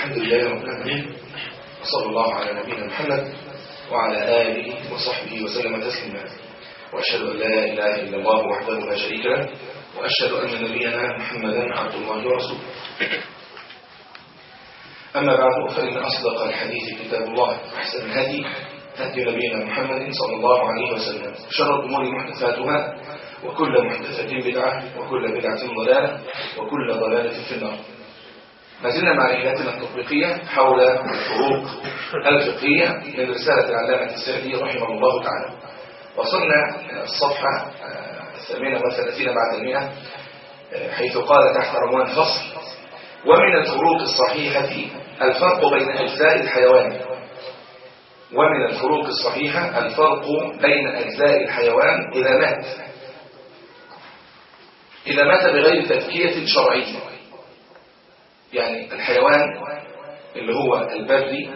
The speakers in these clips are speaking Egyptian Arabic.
الحمد لله رب العالمين وصلى الله على نبينا محمد وعلى آله وصحبه وسلم تسليما وأشهد أن لا إله إلا الله وحده لا شريك له وأشهد أن نبينا محمدا عبد الله ورسوله أما بعد فإن أصدق الحديث كتاب الله أحسن الهدي هدي نبينا محمد صلى الله عليه وسلم شر الأمور محدثاتها وكل محدثة بدعة وكل بدعة ضلالة وكل ضلالة في النار ما زلنا مع رحلتنا التطبيقية حول الفروق الفقهية من رسالة العلامة السعدي رحمه الله تعالى وصلنا الصفحة الثامنة والثلاثين بعد المئة حيث قال تحت عنوان فصل ومن الفروق الصحيحة الفرق بين أجزاء الحيوان ومن الفروق الصحيحة الفرق بين أجزاء الحيوان إذا مات إذا مات بغير تذكية شرعية يعني الحيوان اللي هو البري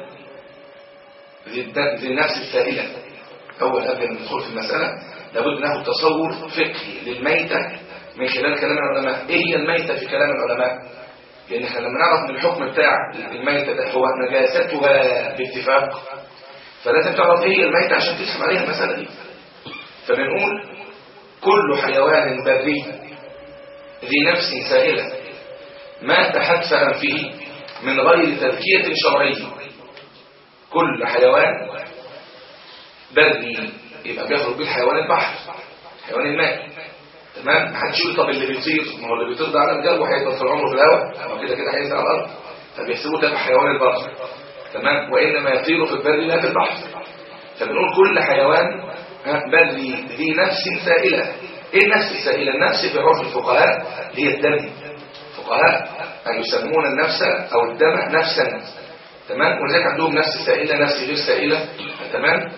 ذي النفس السائلة أول قبل ما ندخل في المسألة لابد ناخد تصور فقهي للميتة من خلال كلام العلماء إيه هي الميتة في كلام العلماء لأن احنا لما نعرف من الحكم بتاع الميتة ده هو نجاستها باتفاق فلازم تعرف ايه هي الميتة عشان تفهم عليها المسألة دي فبنقول كل حيوان بري ذي نفس سائلة مات حتف أنفه من غير تذكية شرعية كل حيوان بري يبقى بيخرج به حيوان البحر حيوان الماء تمام محدش يقول طب اللي بيطير ما هو اللي بيطير ده على الجو هيفضل طول عمره في الهواء ما كده كده هينزل على الارض فبيحسبوه ده حيوان البحر تمام وانما يطير في البر لا في البحر فبنقول كل حيوان بري ذي نفس سائله ايه النفس السائله النفس في عرف الفقهاء هي الدم الفقهاء أن يسمون النفس أو الدم نفسا تمام ولذلك عندهم نفس سائلة نفس غير سائلة تمام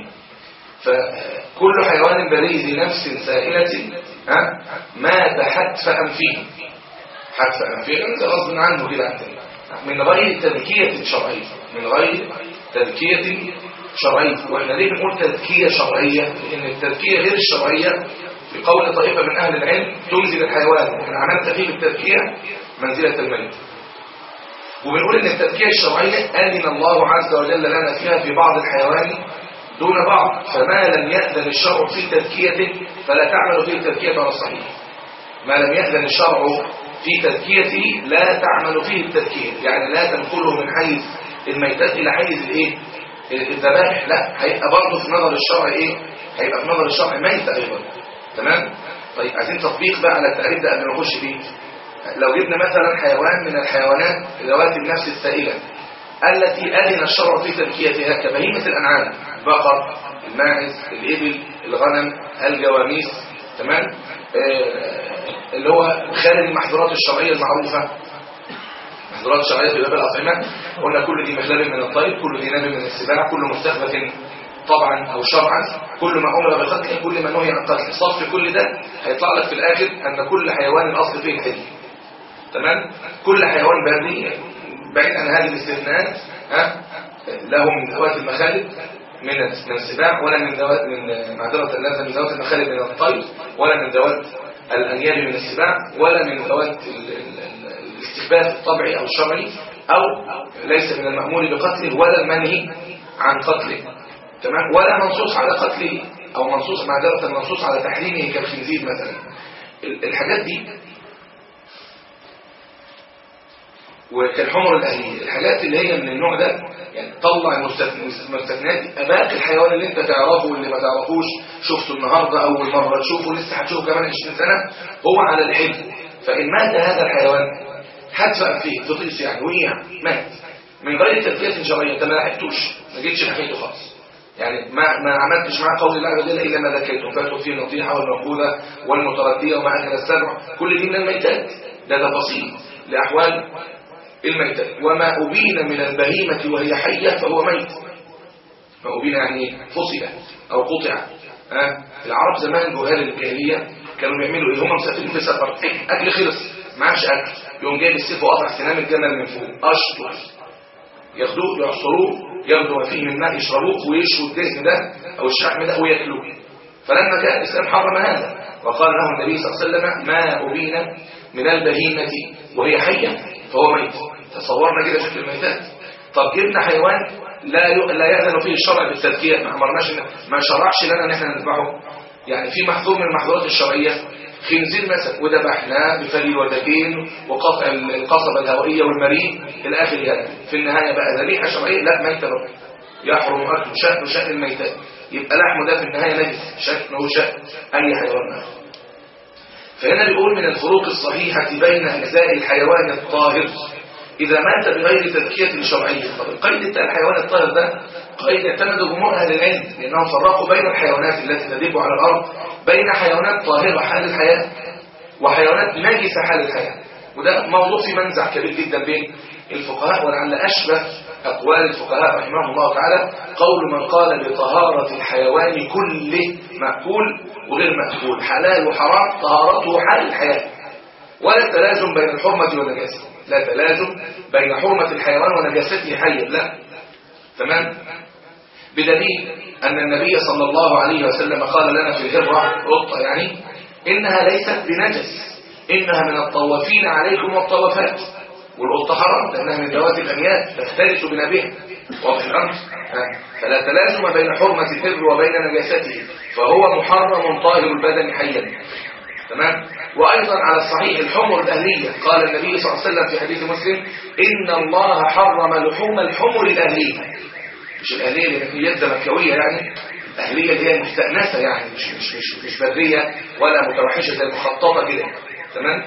فكل حيوان بريء ذي نفس سائلة ها مات حتف أنفه حتف أنفه ده غصب عنه كده من غير تذكية شرعية من غير تذكية شرعية واحنا ليه بنقول تذكية شرعية لأن التذكية غير الشرعية في قول طائفة من أهل العلم تنزل الحيوان واحنا عملت فيه بالتذكية منزلة الميت وبنقول ان التذكية الشرعية أذن الله عز وجل لنا فيها في بعض الحيوان دون بعض فما لم يأذن الشرع في تذكيته فلا تعمل فيه التذكية على الصحيح ما لم يأذن الشرع في تذكيته لا تعمل فيه التذكية يعني لا تنقله من حيز الميتات إلى حيز الايه الذبائح لا هيبقى برضه في نظر الشرع ايه هيبقى في نظر الشرع ميت ايضا تمام طيب عايزين تطبيق بقى على التعريف ده قبل ما نخش فيه لو جبنا مثلا حيوان من الحيوانات ذوات النفس السائلة التي أذن الشرع في تذكيتها كبهيمة الأنعام البقر الماعز الإبل الغنم الجواميس تمام آه اللي هو خارج المحظورات الشرعية المعروفة محظورات الشرعية في باب الأطعمة قلنا كل دي مخلب من الطيب كل دي نابل من السباع كل مستخبث طبعا أو شرعا كل ما أمر بقتله كل ما نهي عن قتله صف كل ده هيطلع لك في الآخر أن كل حيوان الأصل فيه الحل تمام كل حيوان بري بعيد عن هذه الاستثناءات ها له من ذوات المخالب من من السباع ولا من ذوات من معذره لا من ذوات المخالب من الطير ولا من ذوات الانياب من السباع ولا من ذوات الاستخباث الطبيعي او الشرعي او ليس من المأمور بقتله ولا المنهي عن قتله تمام ولا منصوص على قتله او منصوص معذره منصوص على تحريمه كالخنزير مثلا الحاجات دي وكالحمر الأهلية الحاجات اللي هي من النوع ده يعني طلع المستثنات باقي الحيوان اللي انت تعرفه واللي ما تعرفوش شفته النهاردة أول مرة تشوفه لسه هتشوفه كمان 20 سنة هو على الحل فإن مات هذا الحيوان هدفع فيه تطيس يعني وقع مات من غير تذكية شرعية انت ما لحقتوش ما جيتش ناحيته خالص يعني ما ما عملتش معاه قول الله عز وجل الا ما ذكيتم فاتوا فيه النطيحه والمأخوذة والمتردية وما اكل السبع كل دي من الميتات ده تفاصيل لاحوال الميتة وما أبين من البهيمة وهي حية فهو ميت ما أبين يعني فصل أو قطع أه؟ العرب زمان جهال الجاهلية كانوا بيعملوا إيه هم مسافرين في سفر أكل خلص ما عادش أكل يقوم جايب السيف وقطع سنام الجمل من فوق أشطر ياخدوه يعصروه ياخدوا ما فيه من ماء يشربوه ويشوا الدهن ده أو الشحم ده وياكلوه فلما كان الإسلام حرم هذا وقال له النبي صلى الله عليه وسلم ما أبين من البهيمة وهي حية فهو ميت تصورنا كده شكل الميتات طب جبنا حيوان لا ي... لا يأذن فيه الشرع بالتذكية ما أمرناش إن- ما شرعش لنا ان احنا نذبحه يعني في محظور من المحظورات الشرعية خنزير مثلا وذبحناه بفلي ودجين وقطع القصبة الهوائية والمريء إلى آخر هذا في النهاية بقى ذبيحة شرعية لا ميتة بقى يحرم أكل شأن شأن الميتات يبقى لحمه ده في النهاية نجس شأنه شأن أي حيوان آخر فهنا بيقول من الفروق الصحيحة بين أجزاء الحيوان الطاهر إذا مات بغير تذكية شرعية طب القيد بتاع الحيوان الطاهر ده قيد اعتمد جمهور أهل العلم لأنهم فرقوا بين الحيوانات التي تدب على الأرض بين حيوانات طاهرة حال الحياة وحيوانات نجسة حال الحياة وده موضوع في منزع كبير جدا بين الفقهاء ولعل أشبه أقوال الفقهاء رحمهم الله تعالى قول من قال بطهارة الحيوان كله مأكول وغير مأكول حلال وحرام طهارته حال الحياة ولا تلازم بين الحرمة والنجاسة لا تلازم بين حرمة الحيوان ونجاسته حيا لا تمام بدليل أن النبي صلى الله عليه وسلم قال لنا في الهرة قطة يعني إنها ليست بنجس إنها من الطوافين عليكم والطوافات والقطة حرام لأنها من ذوات الأنياب تختلف بنبيها واضح الأمر ها. فلا تلازم بين حرمة الهر وبين نجاسته فهو محرم طاهر البدن حيا تمام وأيضا على الصحيح الحمر الأهلية قال النبي صلى الله عليه وسلم في حديث مسلم إن الله حرم لحوم الحمر الأهلية مش الأهلية اللي هي يد مكوية يعني الأهلية اللي هي مستأنسة يعني مش مش مش مش برية ولا متوحشة زي المخططة كده تمام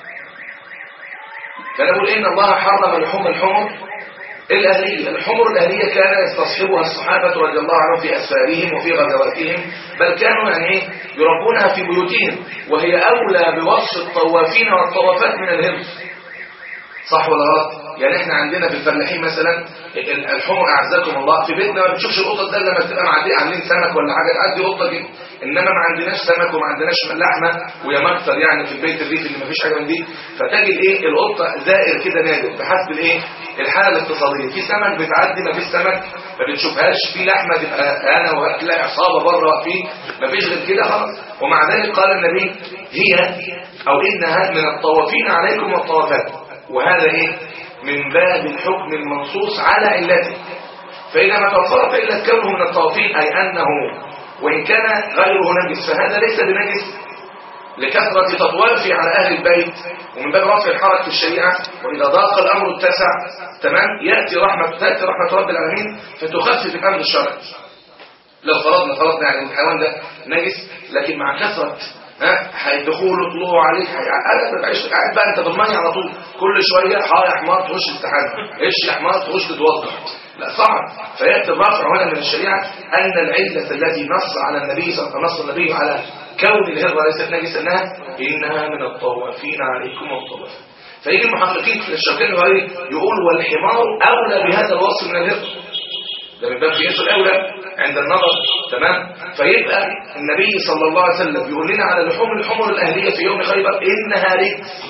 فنقول إن الله حرم لحوم الحمر الأهلية الحمر الأهلية كان يستصحبها الصحابة رضي الله عنهم في أسفارهم وفي غزواتهم بل كانوا يعني إيه يربونها في بيوتهم وهي أولى بوصف الطوافين والطوافات من الهرم صح ولا غلط يعني احنا عندنا في الفلاحين مثلا ال- الحمر اعزكم الله في بيتنا ما بنشوفش القطط ده لما تبقى معدي عاملين سمك ولا حاجه تعدي قطه كده انما ما عندناش سمك وما عندناش لحمه ويا مكتر يعني في البيت الريف اللي ما فيش حاجه من دي فتجد ايه القطه زائر كده نادر بحسب الايه الحاله الاقتصاديه في سمك بتعدي ما فيش سمك ما بتشوفهاش في لحمه تبقى انا وهتلاقي عصابه بره واقفين ما فيش غير كده خلاص ومع ذلك قال النبي هي او انها من الطوافين عليكم والطوافات وهذا ايه من باب الحكم المنصوص على علته فإذا ما توفرت إلا كونه من الطوافين أي أنه وإن كان غيره نجس فهذا ليس بنجس لكثرة تطوافه على أهل البيت ومن باب رفع الحرج في الشريعة وإذا ضاق الأمر اتسع تمام يأتي رحمة تأتي رحمة رب العالمين فتخفف الأمر الشرعي لو فرضنا فرضنا يعني الحيوان ده نجس لكن مع كثرة ها هيدخلوا طلوع عليك انا بعيش قاعد بقى انت بالميه على طول كل شويه ها يا حمار تخش تستحمى ايش يا حمار تخش تتوضا لا صعب فياتي الرفع هنا من الشريعه ان العله التي نص على النبي صلى الله عليه وسلم نص النبي على كون الهره ليست نجسه انها انها من الطوافين عليكم والطواف فيجي المحققين في الشرقين يقول والحمار اولى بهذا الوصف من الهره ده من باب قياس الاولى عند النظر تمام فيبقى النبي صلى الله عليه وسلم بيقول لنا على لحوم الحمر الاهليه في يوم خيبر انها رجس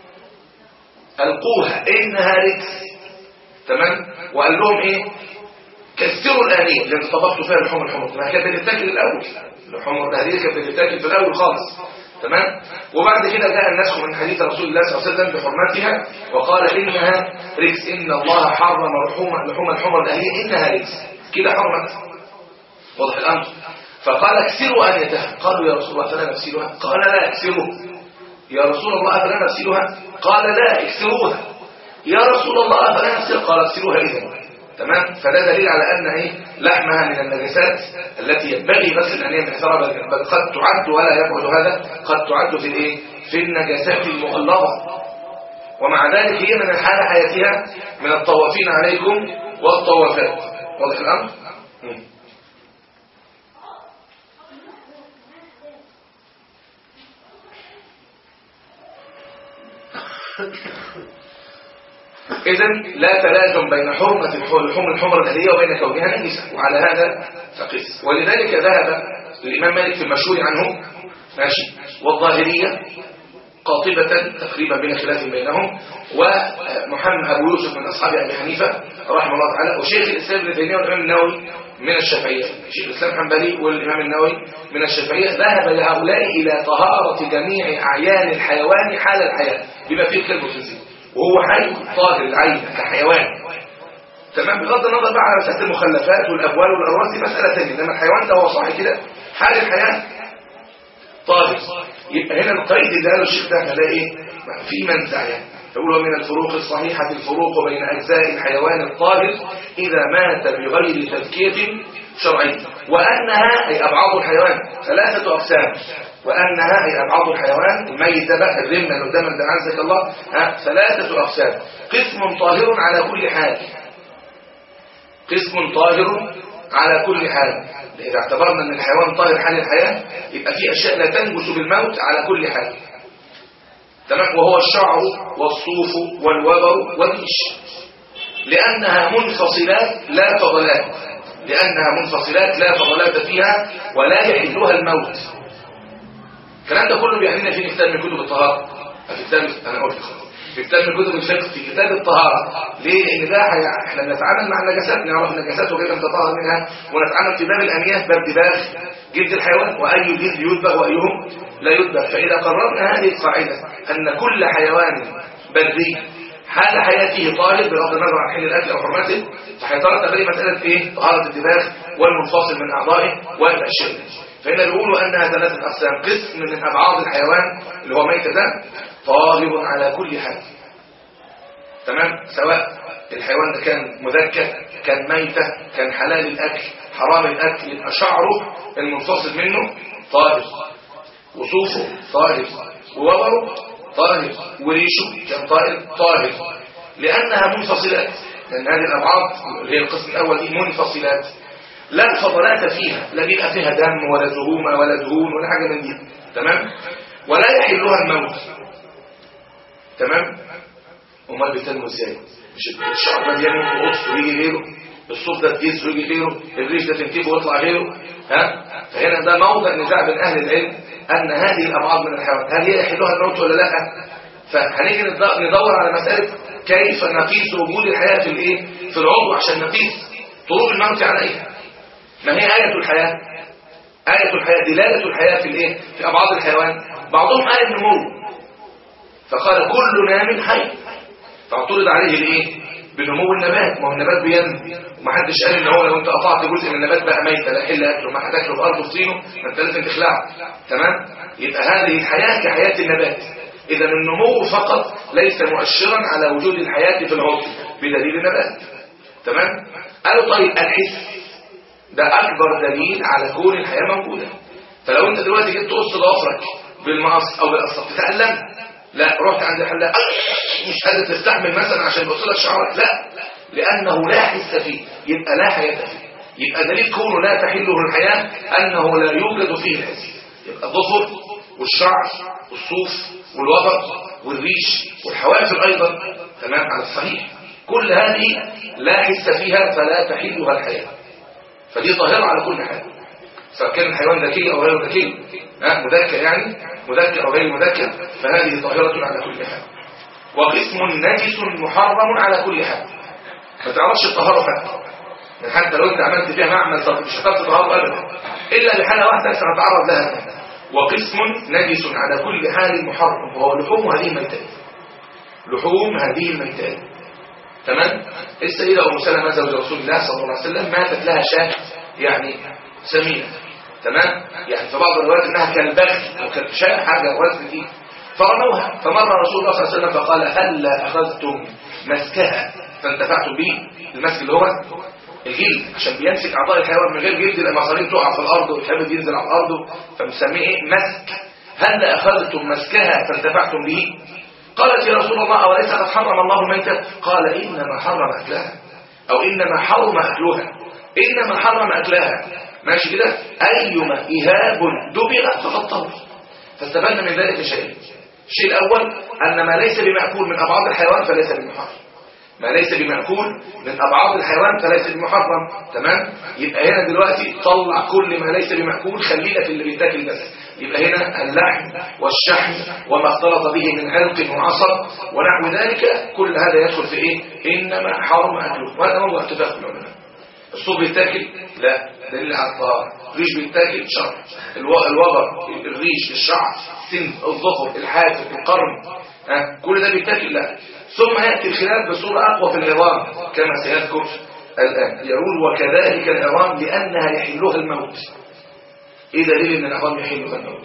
القوها انها رجس تمام وقال لهم ايه كسروا الآلية اللي انت طبقتوا فيها لحوم الحمر ما كانت بتتاكل الاول الحمر الاهليه كانت بتتاكل في الاول خالص تمام وبعد كده جاء النسخ من حديث رسول الله صلى الله عليه وسلم بحرمتها وقال انها رجس ان الله حرم لحوم لحوم الحمر الاهليه انها رجس كده حرمت واضح الامر فقال اكسروا انيتها قالوا يا رسول الله فلا نغسلها قال لا اكسروا يا رسول الله فلا نغسلها قال لا اكسروها يا رسول الله فلا نغسلها قال اكسروها اذا تمام فده دليل على ان ايه لحمها من النجاسات التي ينبغي غسل ان من اثرها بل قد تعد ولا يبعد هذا قد تعد في الايه في النجاسات المغلظه ومع ذلك هي من حال حياتها من الطوافين عليكم والطوافات واضح الامر مم. إذا لا تلازم بين حرمة اللحوم الحمر الأهلية وبين كونها نجسة وعلى هذا فقس ولذلك ذهب الإمام مالك في المشهور عنه ماشي والظاهرية قاطبة تقريبا بين خلاف بينهم ومحمد أبو يوسف من أصحاب أبي حنيفة رحمه الله تعالى وشيخ الإسلام ابن تيمية والإمام النووي من الشافعية شيخ الإسلام حنبلي والإمام النووي من الشافعية ذهب لهؤلاء إلى طهارة جميع أعيان الحيوان حال الحياة بما فيه كلب الخنزير وهو حي طاهر العين كحيوان تمام بغض النظر بقى على مساله المخلفات والابوال والارواح دي مساله ثانيه انما الحيوان ده هو صاحي كده حال الحياه طاهر يبقى هنا القيد اللي قاله الشيخ ده هنلاقي ايه في منزع يعني يقول من الفروق الصحيحة الفروق بين أجزاء الحيوان الطاهر إذا مات بغير تزكية شرعية وأنها أي أبعاد الحيوان ثلاثة أقسام وأنها أي أبعاد الحيوان الميت ده بقى الرمة اللي قدام ده عزك الله ها ثلاثة أقسام قسم طاهر على كل حال قسم طاهر على كل حال إذا اعتبرنا أن الحيوان طاهر حال الحياة يبقى في أشياء لا تنجس بالموت على كل حال تمام وهو الشعر والصوف والوبر والريش لأنها منفصلات لا فضلات لأنها منفصلات لا فضلات فيها ولا يحلها الموت الكلام ده كله بيعنينا في كتاب من كتب الطهارة في كتاب أنا قلت في كتاب من كتب الفقه في كتاب الطهارة ليه؟ لأن ده هي- احنا بنتعامل مع النجاسات نعرف النجاسات وكيف نتطهر منها ونتعامل في باب الأنياف باب دباغ جلد الحيوان وأي جلد يدبغ وأيهم لا يدبغ فإذا قررنا هذه القاعدة أن كل حيوان بري حال حياته طالب بغض النظر عن حل الأكل أو حرمته فهيترتب عليه مسألة إيه؟ طهارة الدماغ والمنفصل من أعضائه والأشياء دي. فإن بيقولوا أنها ثلاثة أقسام قسم من أبعاد الحيوان اللي هو ميتة ده طاهر على كل حال تمام سواء الحيوان ده كان مذكى كان ميتة كان حلال الأكل حرام الأكل يبقى شعره المنفصل منه طاهر وصوفه طاهر ووبره طاهر وريشه كان طاهر طاهر لأنها منفصلات لأن هذه الأبعاد اللي هي القسم الأول دي منفصلات لا فضلات فيها لا بيبقى فيها دم ولا زهومة ولا دهون ولا حاجة من دي تمام ولا يحلها الموت تمام امال بتنمو ازاي مش الشعر ده بينمو ويقص ويجي غيره الصوف ده تجيز ويجي غيره الريش ده تنتفه ويطلع غيره ها فهنا ده موضع نزاع بين اهل العلم ان هذه الابعاد من الحيوان هل هي يحلها الموت ولا لا فهنيجي ند- ندور على مساله كيف نقيس وجود الحياه في الايه في العضو عشان نقيس طرق الموت عليها ما هي آية الحياة آية الحياة دلالة الحياة في الايه في أبعاد الحيوان بعضهم قال النمو فقال كل نام حي فاعترض عليه الايه بنمو النبات ما هو النبات بينمو ومحدش قال ان هو لو انت قطعت جزء من النبات بقى ميت لا حل اكله ما هتاكله في ارض طينه ما انت لازم تخلعه تمام يبقى هذه الحياه كحياه النبات اذا النمو فقط ليس مؤشرا على وجود الحياه في العضو بدليل النبات تمام قالوا طيب الحس ده اكبر دليل على كون الحياه موجوده فلو انت دلوقتي جيت تقص ضوافرك بالمقص او بالقصه تتالم لا رحت عند الحلاق مش قادر تستحمل مثلا عشان يبص لك شعرك لا لانه لا حس فيه يبقى لا حياه فيه يبقى دليل كونه لا تحله الحياه انه لا يوجد فيه الحس يبقى الظفر والشعر والصوف والوبر والريش والحوافر ايضا تمام على الصحيح كل هذه لا حس فيها فلا تحلها الحياه فدي ظاهره على كل حال سواء كان الحيوان ذكي او غير ذكي ها مذكر يعني مذكر او غير مذكر فهذه ظاهره على كل حال وقسم نجس محرم على كل حال ما تعرفش الطهاره فقط يعني حتى لو انت عملت فيها معمل طب مش هتعرف تطهره ابدا الا لحاله واحده سنتعرض لها وقسم نجس على كل حال محرم وهو لحوم هذه الميتات لحوم هذه الميتات تمام السيدة أم سلمة زوج رسول الله صلى الله عليه وسلم ماتت لها شاة يعني سمينة تمام يعني في بعض الروايات انها كالبغل او كالشاة حاجة وزن دي فرموها فمر رسول الله صلى الله عليه وسلم فقال هل أخذتم مسكها فانتفعتم به المسك اللي هو الجلد عشان بيمسك أعضاء الحيوان من غير جلد المصارين تقع في الأرض والحبل ينزل على الأرض فبنسميه إيه مسك هل أخذتم مسكها فانتفعتم به قالت يا رسول الله أوليس قد حرم الله الميتة قال إنما حرم أكلها أو إنما حرم أكلها إنما حرم أكلها ماشي كده أيما إهاب دبغ فقد طهر فاستفدنا من ذلك شيئين الشيء الأول أن ما ليس بمأكول من أبعاد الحيوان فليس بمحرم ما ليس بمأكول من أبعاد الحيوان فليس بمحرم تمام يبقى هنا دلوقتي طلع كل ما ليس بمأكول خلينا في اللي بيتاكل بس يبقى هنا اللحم والشحم وما اختلط به من علق وعصب ونحو ذلك كل هذا يدخل في ايه انما حرم اكله وهذا موضوع اتفاق العلماء الصوب بيتاكل لا دليل على الطهارة الريش بيتاكل شرع الو- الوبر الريش الشعر السن الظفر الحافر القرن ها كل ده بيتاكل لا ثم يأتي الخلاف بصورة أقوى في العظام كما سيذكر الآن يقول وكذلك العظام لأنها يحلها الموت إيه دليل أن العظام يحلها الموت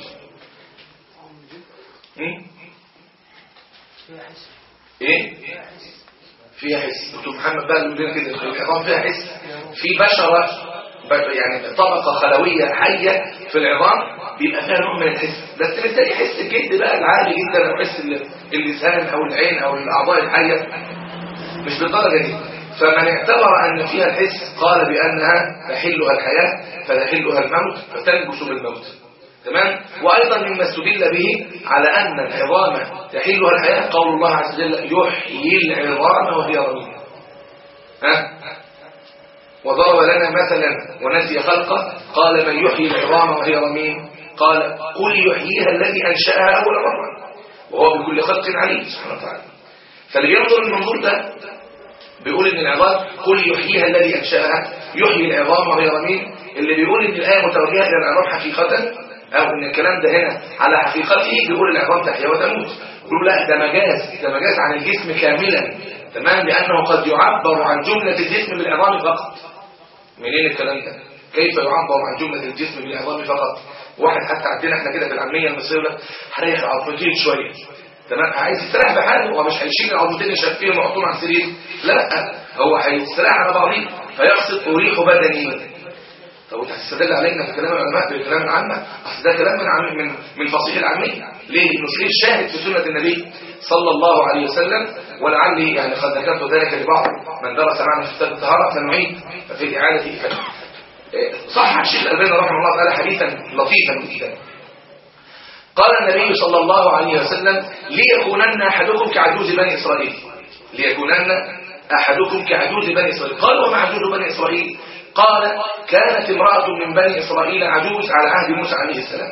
إيه فيها حس دكتور محمد بقى يقول لنا كده العظام فيها حس في بشرة يعني طبقة خلوية حية في العظام بيبقى فيها نوع من الحس بس بالتالي حس الجلد بقى العالي جدا او حس اللسان او العين او الاعضاء الحية مش بالدرجة دي فمن اعتبر ان فيها الحس قال بانها تحلها الحياة فتحلها الموت فتنجس بالموت تمام وايضا مما استدل به على ان العظام تحلها الحياة قول الله عز وجل يحيي العظام وهي رميم ها وضرب لنا مثلا ونسي خلقه قال من يحيي العظام وهي رميم قال قل يحييها الذي أنشأها أول مرة وهو بكل خلق عليم سبحانه وتعالى فاللي بينظر المنظور ده بيقول ان العظام قل يحييها الذي أنشأها يحيي العظام وهي رميم اللي بيقول ان الآية متوجهة إلى العظام حقيقة أو ان الكلام ده هنا على حقيقته بيقول العظام تحيا وتموت يقول لا ده مجاز ده مجاز عن الجسم كاملا تمام لأنه قد يعبر عن جملة الجسم بالعظام فقط منين الكلام ده كيف يعبر عن جملة الجسم بالعظام فقط واحد حتى عندنا احنا كده في العاميه المصريه هريح عظمتين شويه تمام عايز يستريح بحاله هو مش هيشيل العظمتين يشفيهم ويحطهم على السرير لا هو هيستريح على بعضيه فيقصد اريح بدني طب انت هتستدل علينا في كلام العلماء في الكلام العامة اصل ده كلام من عم من من فصيح العامية ليه لانه شيء شاهد في سنة النبي صلى الله عليه وسلم ولعلي يعني قد ذكرت ذلك لبعض من درس معنا في كتاب الطهارة فنعيد ففي إعادة إفادة صح الشيخ الألباني رحمه الله تعالى حديثا لطيفا جدا قال النبي صلى الله عليه وسلم ليكونن أحدكم كعجوز بني إسرائيل ليكونن أحدكم كعجوز بني إسرائيل قال وما عجوز بني إسرائيل قال كانت امرأة من بني إسرائيل عجوز على عهد موسى عليه السلام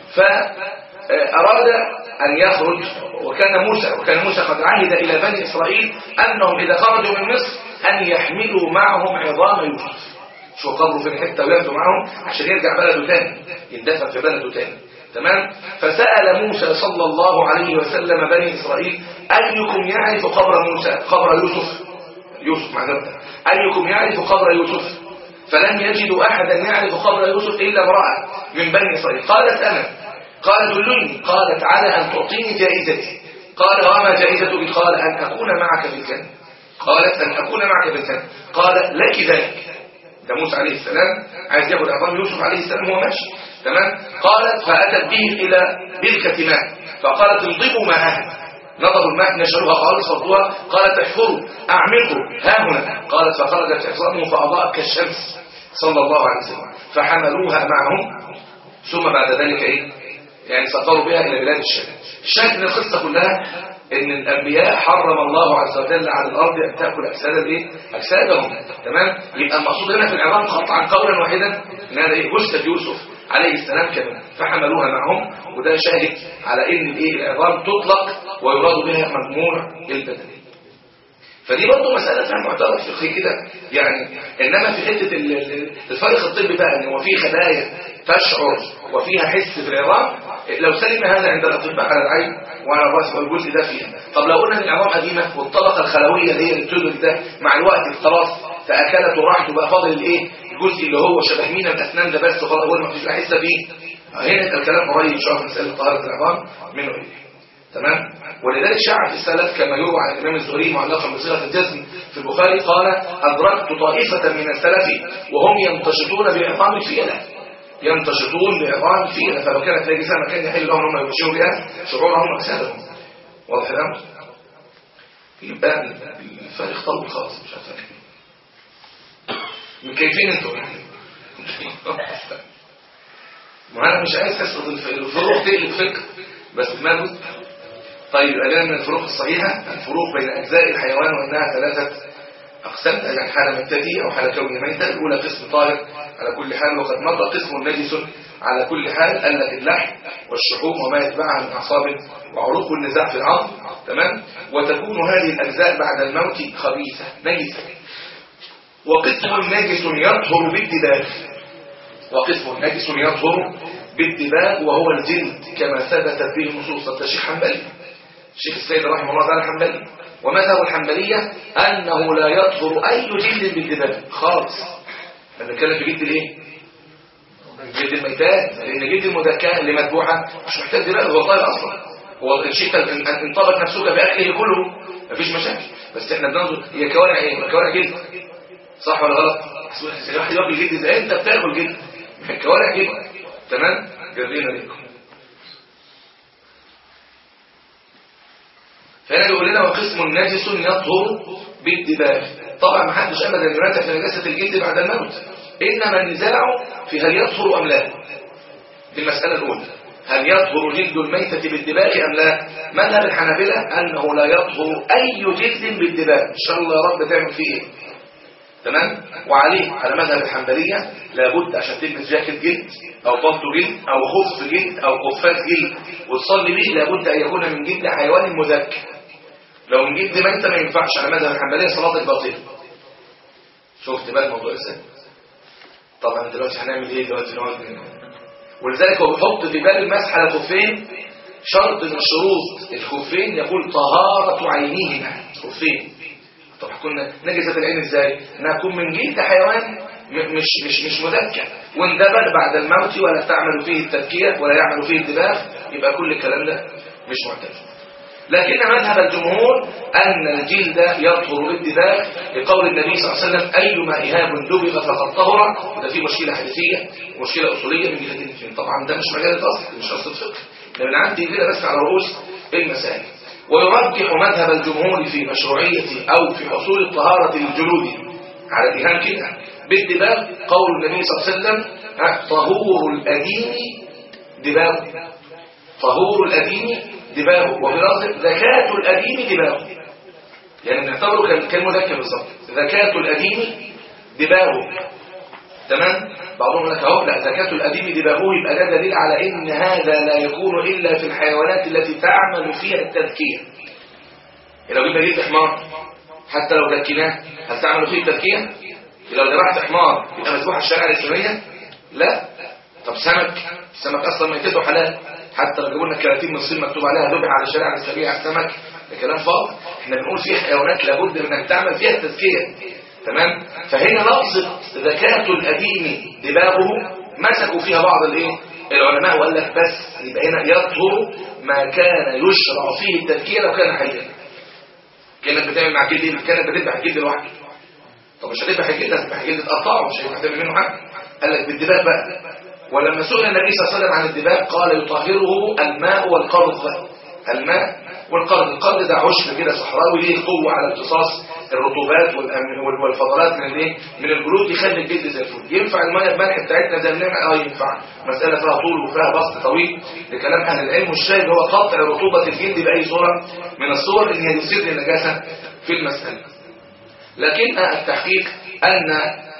فأراد أن يخرج وكان موسى وكان موسى قد عهد إلى بني إسرائيل أنهم إذا خرجوا من مصر أن يحملوا معهم عظام يوسف شو قبره في الحته وياخدوا معاهم عشان يرجع بلده تاني يندفن في بلده تاني تمام فسأل موسى صلى الله عليه وسلم بني إسرائيل أيكم يعرف قبر موسى قبر يوسف يوسف معذرة أيكم يعرف قبر يوسف فلم يجدوا أحدا يعرف قبر يوسف إلا امرأة من بني إسرائيل قالت أنا قال دلني قالت على أن تعطيني جائزتي قال وما جائزتك قال أن أكون معك في الجنة قالت أن أكون معك في الجنة قال لك ذلك ده موسى عليه السلام عايز ياخد عظام يوسف عليه السلام وهو ماشي تمام قالت فأتت به إلى بركة ماء فقالت انضبوا ماءها نضبوا الماء نشروها خالص فضوها قالت احفروا اعمقوا ها هنا قالت فخرجت عظامه فأضاءت كالشمس صلى الله عليه وسلم فحملوها معهم ثم بعد ذلك ايه يعني سافروا بها الى بلاد الشام الشاهد من القصه كلها ان الانبياء حرم الله عز وجل على الارض ان تاكل اجساد الايه اجسادهم تمام يبقى المقصود هنا في العظام قطعا قولا واحدا ان هذا ايه جثه يوسف عليه السلام كمان فحملوها معهم وده شاهد على ان الايه العظام تطلق ويراد بها مجموع البدن فدي برضه مسألة فيها معترض فقهي كده يعني إنما في حتة الفرق الطبي بقى إن هو في خلايا تشعر وفيها حس في العظام لو سلم هذا عند الأطباء على العين وعلى الرأس والجزء ده فيها طب لو قلنا إن العظام قديمة والطبقة الخلوية اللي هي اللي بتدرك ده مع الوقت خلاص تأكلت وراحت وبقى فاضل الإيه الجزء اللي هو شبه مينا الأسنان ده بس خلاص هو ما فيش حس فيه هنا الكلام قريب شويه في مسألة طهارة العظام منه إيه تمام ولذلك شاع في السلف كما يروى عن الإمام الزهري معلقا بصيغة الجزم في البخاري قال أدركت طائفة من السلف وهم ينتشطون بعظام الفيلة ينتشطون بعظام الفيلة فلو كانت نجسة ما كان يحل لهم هم يبشروا بها شعورهم أجسادهم واضح الأمر يبقى الفارق طول خالص مش عارف من كيفين انتوا ما انا مش عايز تسقط الفروق تقلب فكر بس ماله طيب أدانا من الفروق الصحيحة الفروق بين أجزاء الحيوان وأنها ثلاثة أقسام يعني حالة مبتدئة أو حالة كونية ميتة الأولى قسم طاهر على كل حال وقد مضى قسم نجس على كل حال قلت اللحم والشحوم وما يتبعها من أعصاب وعروق النزاع في العظم تمام وتكون هذه الأجزاء بعد الموت خبيثة نجسة وقسم نجس يطهر بالدباغ وقسم نجس يطهر بالدباغ وهو الجلد كما ثبتت به نصوص التشيخ حنبلي الشيخ السيد رحمه الله تعالى حنبلي ومذهب الحنبلية أنه لا يطهر أي جلد بالدباغ خالص احنا بنتكلم في جلد الايه؟ جلد الميتات لأن جلد المذكاة اللي مذبوحة مش محتاج دباغ هو طاهر أصلا هو إن شئت أن انطبق نفسك بأكله كله مفيش مشاكل بس احنا بننظر هي كوارع ايه؟ كوارع جلد صح ولا غلط؟ واحد ياكل جلد ازاي انت بتاكل جلد كوارع جلد تمام؟ جرينا لكم فهنا بيقول لنا وقسم نجس يطهر بالدباغ طبعا ما حدش ابدا يراجع في نجاسه الجلد بعد الموت انما النزاع في هل يطهر ام لا دي المساله الاولى هل يطهر جلد الميتة بالدباغ أم لا مذهب الحنابلة أنه لا يطهر أي جلد بالدباغ إن شاء الله يا رب تعمل فيه إيه تمام وعليه على مذهب الحنبلية لابد عشان تلبس جاكيت جلد أو بلطو جلد أو خف جلد أو قفاز جلد وتصلي به لابد أن يكون من جلد حيوان مذكر لو من جلد ميتة ما ينفعش على مذهب الحنبلية صلاتك باطلة شفت بقى الموضوع ازاي طبعا دلوقتي هنعمل ايه دلوقتي نقعد ولذلك هو بيحط في باب المسح على الخفين شرط من شروط الخفين يقول طهارة عينهما خفين طب كنا نجزة العين ازاي انها تكون من جلد حيوان مش مش مش مذكر واندبل بعد الموت ولا تعمل فيه التذكية ولا يعمل فيه الدباغ يبقى كل الكلام ده مش معتبر لكن مذهب الجمهور أن الجلد يطهر بالدباغ لقول النبي صلى الله عليه وسلم أيما إهاب دبغ فقد طهر وده فيه مشكلة حديثية ومشكلة أصولية من جهة الاثنين طبعا ده مش مجال الأصل مش أصل الفقه ده من عندي كده بس على رؤوس المسائل ويرجح مذهب الجمهور في مشروعية أو في حصول الطهارة للجلود على الإهام كده بالدباغ قول النبي صلى الله عليه وسلم طهور الأديم دباغ طهور الأديم دباغه وفي لفظ زكاة الأديم دباغه يعني نعتبره كالمذكر بالظبط زكاة الأديم دباغه تمام بعضهم لك اهو لا زكاة الأديم دباغه يبقى ده دليل على إن هذا لا يكون إلا في الحيوانات التي تعمل فيها التذكية لو جبنا جلد حمار حتى لو ذكيناه هل تعمل فيه التذكية لو ذبحت حمار يبقى مسبوح الشريعة الإسلامية لا طب سمك السمك أصلا ميتته حلال حتى لو جابوا لنا كراتين من الصين مكتوب عليها ذبح على الشريعه الاسلاميه على السمك ده كلام فاضي احنا بنقول في حيوانات لابد من انك تعمل فيها التزكيه تمام فهنا لفظه زكاه الاديم دباغه مسكوا فيها بعض الايه العلماء وقال لك بس يبقى هنا يطهر ما كان يشرع فيه التزكيه لو كان حيا كانك بتعمل مع جلد كانك بتذبح الجلد لوحده طب مش هتذبح الجلد هتذبح الجلد تقطعه مش هينفع تعمل منه حاجه قال لك بالدباغ بقى ولما سئل النبي صلى الله عليه وسلم عن الدباغ قال يطهره الماء والقرض الماء والقرض القرض ده عشب كده صحراوي ليه قوة على امتصاص الرطوبات والفضلات من الايه من الجلود يخلي الجلد زي الفل ينفع الميه الملح بتاعتنا زي النمع اه ينفع مسألة فيها طول وفيها بسط طويل لكلام اهل العلم والشاهد هو قطع رطوبة الجلد بأي صورة من الصور اللي هي تسير للنجاسة في المسألة لكن التحقيق أن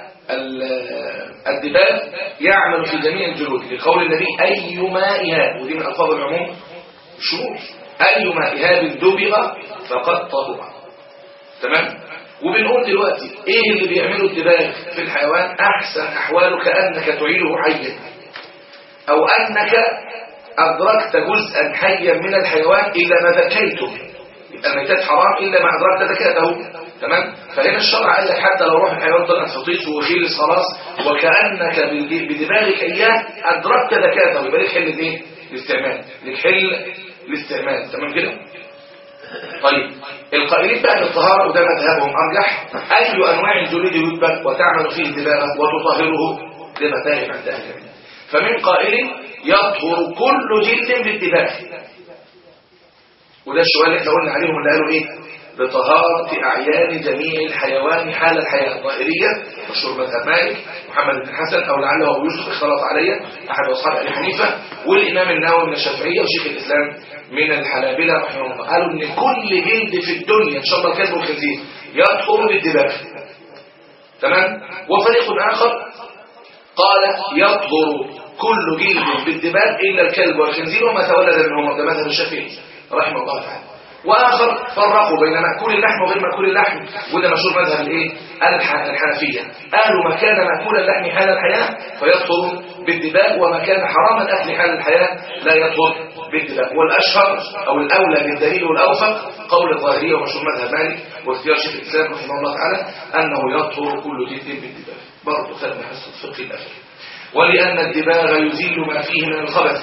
الدباغ يعمل في جميع الجلود لقول النبي أيما إهاب ودي من ألفاظ العموم شمول أيما إهاب دبغ فقد طهر تمام وبنقول دلوقتي ايه اللي بيعمله الدباغ في الحيوان احسن احواله كانك تعيده حيا او انك ادركت جزءا حيا من الحيوان الا ما ذكيته يبقى الميتات حرام الا ما ادركت ذكاته تمام فهنا الشرع قال لك حتى لو روح الحيوان طلعت فطيس وخلص خلاص وكانك بدماغك اياه ادركت ذكاته يبقى لك حل الايه الاستعمال لك حل الاستعمال تمام كده طيب القائلين بقى بالطهارة وده مذهبهم أرجح أي أنواع الجلود يدبك وتعمل فيه الدباغة وتطهره ده مذاهب عند أهل العلم فمن قائل يطهر كل جلد بالدباغ وده السؤال اللي احنا قلنا عليهم اللي قالوا ايه بطهارة أعيان جميع الحيوان حال الحياة الظاهرية مشهور مذهب مالك محمد بن حسن أو لعله أبو يوسف اختلط عليه أحد أصحاب أبي حنيفة والإمام النووي من الشافعية وشيخ الإسلام من الحنابلة رحمه الله قالوا إن كل جلد في الدنيا إن شاء الله الكلب والخنزير يدخل بالدباغ تمام وفريق آخر قال يطهر كل جلد بالدباغ إلا الكلب والخنزير وما تولد منهم ده مذهب الشافعي رحمه الله تعالى واخر فرقوا بين مأكول اللحم وغير مأكول اللحم وده مشهور مذهب الايه الحنفيه قالوا ما كان مأكول اللحم حال الحياه فيطهر بالدباء وما كان حرام الاكل حال الحياه لا يطهر بالدباء والاشهر او الاولى بالدليل والاوفق قول الظاهريه ومشهور مذهب مالك واختيار شيخ الاسلام رحمه الله تعالى انه يطهر كل جد بالدباء برضه خدنا حصه الفقه الاخر ولان الدباغ يزيل ما فيه من الخبث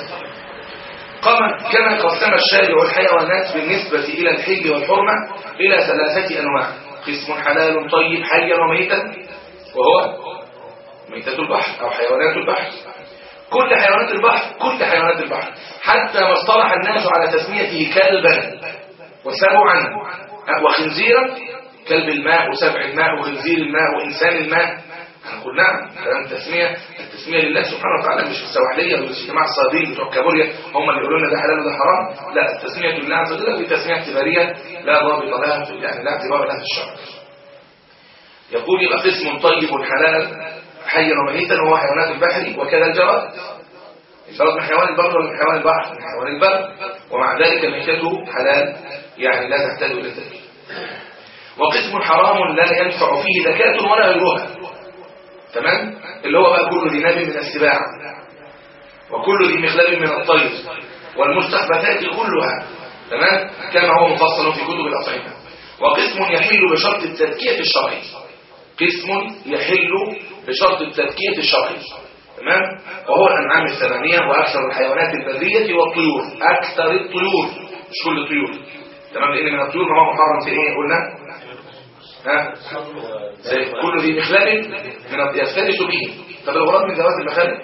كما قسم الشارع الحيوانات بالنسبة إلى الحل والحرمة إلى ثلاثة أنواع قسم حلال طيب حيا وميتا وهو ميتة البحر أو حيوانات البحر كل حيوانات البحر كل حيوانات البحر حتى ما اصطلح الناس على تسميته كلبا وسبعا وخنزيرا كلب الماء وسبع الماء وخنزير الماء وإنسان الماء هنقول نعم كلام تسمية التسمية لله سبحانه وتعالى مش في السواحلية ولا في جماعة الصيادين بتوع كابوريا هم اللي يقولوا لنا ده حلال وده حرام لا التسمية لله عز وجل في تسمية اعتبارية لا ضابط لها يعني لا اعتبار لها في الشرع يقول يبقى قسم طيب حلال حيا وميتا وهو حيوانات البحر وكذا الجراد الجراد من حيوان البر ولا من حيوان البحر من حيوان البر ومع ذلك ميتته حلال يعني لا تحتاج الى تدبير وقسم حرام لا ينفع فيه زكاة ولا غيرها تمام اللي هو بقى كل ذي ناب من السباع وكل ذي مخلب من الطير والمستحبثات كلها تمام كما هو مفصل في كتب الأطعمة وقسم يحل بشرط التذكية الشرعي قسم يحل بشرط التذكية الشرعي تمام وهو الأنعام الثمانية وأكثر الحيوانات البرية والطيور أكثر الطيور مش كل الطيور تمام لأن من الطيور ما هو محرم في إيه قلنا ها كل ذي مخلب من يفترس به طب الغراب من ذوات المخالب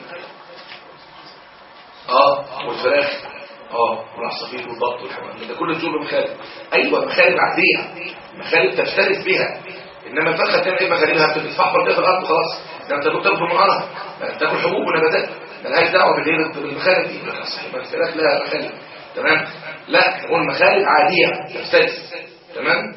اه والفراخ اه والعصافير والبط والحمام ده كل الطيور مخالب ايوه مخالب عاديه مخالب تفترس بها انما الفرخه تعمل ايه مخالبها بتتفحر كده في الارض خلاص ده انت كنت تاكل من ارض تاكل حبوب ونباتات ملهاش دعوه بالغير بالمخالب دي الفراخ لها مخالب تمام لا نقول مخالب عاديه تفترس تمام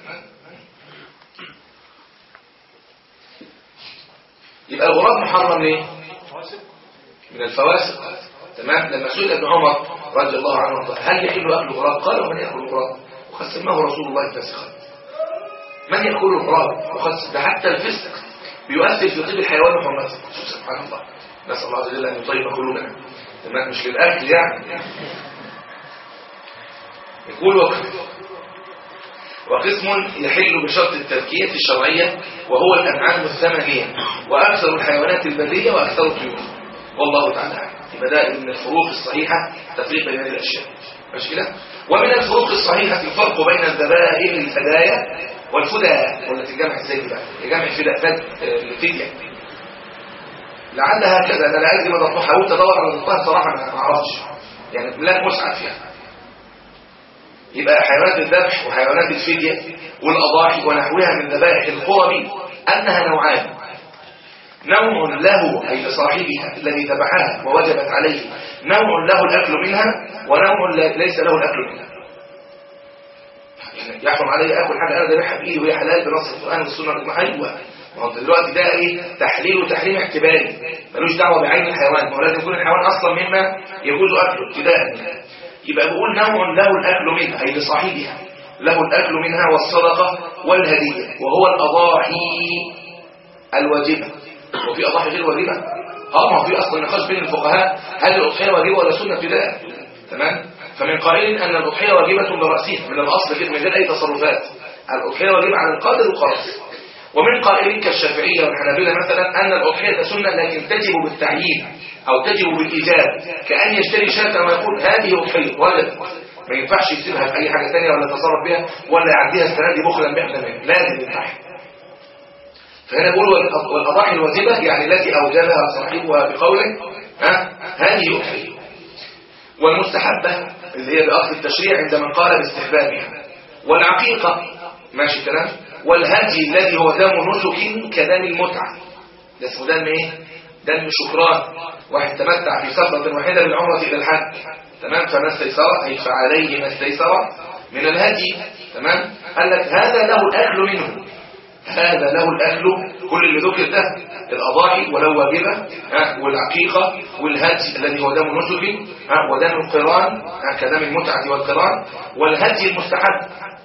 يبقى الغراب محرم ليه من الفواسق تمام لما سئل ابن عمر رضي الله عنه وارضاه هل يحل اكل الغراب قال ومن ياكل الغراب وقسمه رسول الله فاسقا من ياكل الغراب وقد ده حتى الفسق بيؤثر في طب الحيوان وحرمته سبحان الله نسال الله عز وجل ان يطيب قلوبنا تمام مش للاكل يعني يقول وقت وقسم يحل بشرط التذكية الشرعية وهو الأنعام الثمانية وأكثر الحيوانات البرية وأكثر الطيور والله تعالى يبقى ده من الفروق الصحيحة تفريق بين هذه الأشياء مش كده ومن الفروق الصحيحة الفرق بين الذبائح الفدايا والفدى والتي الجمع ازاي بقى جمع فداء فد الفدية لعل هكذا انا لا ادري ما ضبطها حاولت ادور على ضبطها صراحه ما اعرفش يعني لا مسعد فيها يبقى حيوانات الذبح وحيوانات الفدية والأضاحي ونحوها من ذبائح القرب أنها نوعان نوع له أي لصاحبها الذي ذبحها ووجبت عليه نوع له الأكل منها ونوع ليس له الأكل منها يعني يحرم علي أكل حاجة أنا ذبحها بإيدي وهي حلال بنص القرآن والسنة والإجماع أيوه ما هو دلوقتي ده ايه تحليل وتحريم اعتباري ملوش دعوه بعين الحيوان ما هو لازم يكون الحيوان اصلا مما يجوز اكله ابتداء يبقى بقول نوع له الأكل منها أي لصاحبها له الأكل منها والصدقة والهدية وهو الأضاحي الواجبة وفي أضاحي غير واجبة اه ما هو في أصلا نقاش بين الفقهاء هل الأضحية واجبة ولا سنة ابتداء تمام فمن قائل أن الأضحية واجبة برأسها من الأصل كده من غير أي تصرفات الأضحية واجبة على القادر وخلاص ومن قائلين كالشافعية والحنابلة مثلا أن الأضحية سنة لكن تجب بالتعيين أو تجب بالإيجاب كأن يشتري شاة ويقول هذه أضحية وجد ما ينفعش يسيبها في أي حاجة ثانية ولا يتصرف بها ولا يعديها السنة دي بخلا بإحنا لازم ينفعها فهنا بقول والأضاحي الواجبة يعني التي أوجبها صاحبها بقوله ها هذه أضحية والمستحبة اللي هي بأصل التشريع عند من قال باستحبابها والعقيقة ماشي كلام والهدي الذي هو دم نسك كدم المتعة ده اسمه دم ايه دم شكران واحد تمتع في سفرة واحدة بالعمرة إلى الحج تمام فما استيسر أي فعليه ما استيسر من الهدي تمام قال لك هذا له الأكل منه هذا له الأكل كل اللي ذكر ده الأضاحي ولو واجبة ها، والعقيقة والهدي الذي هو دم نسك ها، ودم القران ها، كدم المتعة والقران والهدي المستحب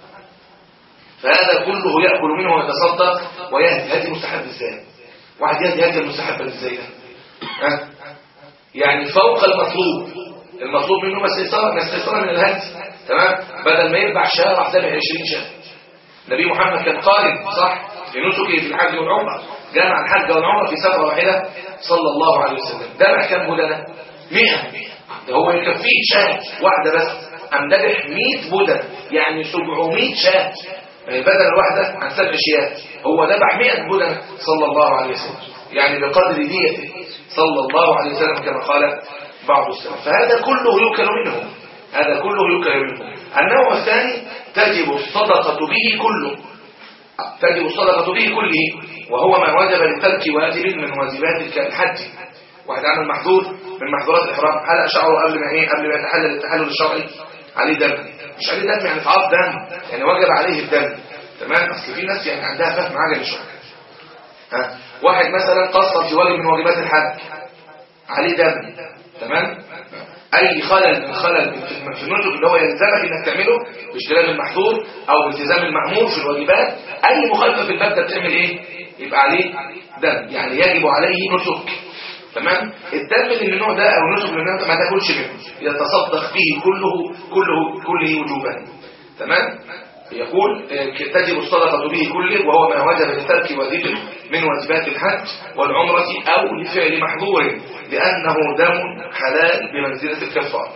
فهذا كله يأكل منه ويتصدق ويهدي هدي مستحب ازاي واحد يهدي هدي المستحب ازاي ده ها؟ يعني فوق المطلوب المطلوب منه ما استيسار ما استيسار من الهدي تمام بدل ما يذبح شهر راح ذبح 20 شهر النبي محمد كان قارن صح في نسكه في الحج والعمره جمع الحج والعمره في سفره واحده صلى الله عليه وسلم ذبح كم بدنه 100 ده هو يكفيه شهر واحده بس أم ذبح 100 بدن يعني 700 شهر يعني البدن الواحدة عن سبع شيات هو ذبح 100 بدن صلى الله عليه وسلم يعني بقدر ديته صلى الله عليه وسلم كما قال بعض السلف فهذا كله يؤكل منه هذا كله يؤكل منه النوع الثاني تجب الصدقة به كله تجب الصدقة به كله وهو ما وجب لترك واجب من واجبات الحج واحد عمل محظور من محظورات الإحرام هل شعره قبل ما ايه قبل ما يتحلل التحلل الشرعي عليه دم مش عليه دم يعني اتعاط دم يعني وجب عليه الدم تمام اصل في ناس يعني عندها فهم عجل شويه ها واحد مثلا قصر في واجب من واجبات الحج عليه دم تمام اي خلل من خلل في في النسك اللي هو يلزمك انك تعمله باجتناب المحظور او بالتزام المأمور في الواجبات اي مخالفه في الباب ده بتعمل ايه يبقى عليه دم يعني يجب عليه نسك تمام الدم اللي من النوع ده او النسك من النوع ده ما تاكلش منه يتصدق به كله كله كله وجوبا تمام يقول آه، تجب الصدقة به كله وهو ما وجب لترك واجب من واجبات الحج والعمرة أو لفعل محظور لأنه دم حلال بمنزلة الكفارة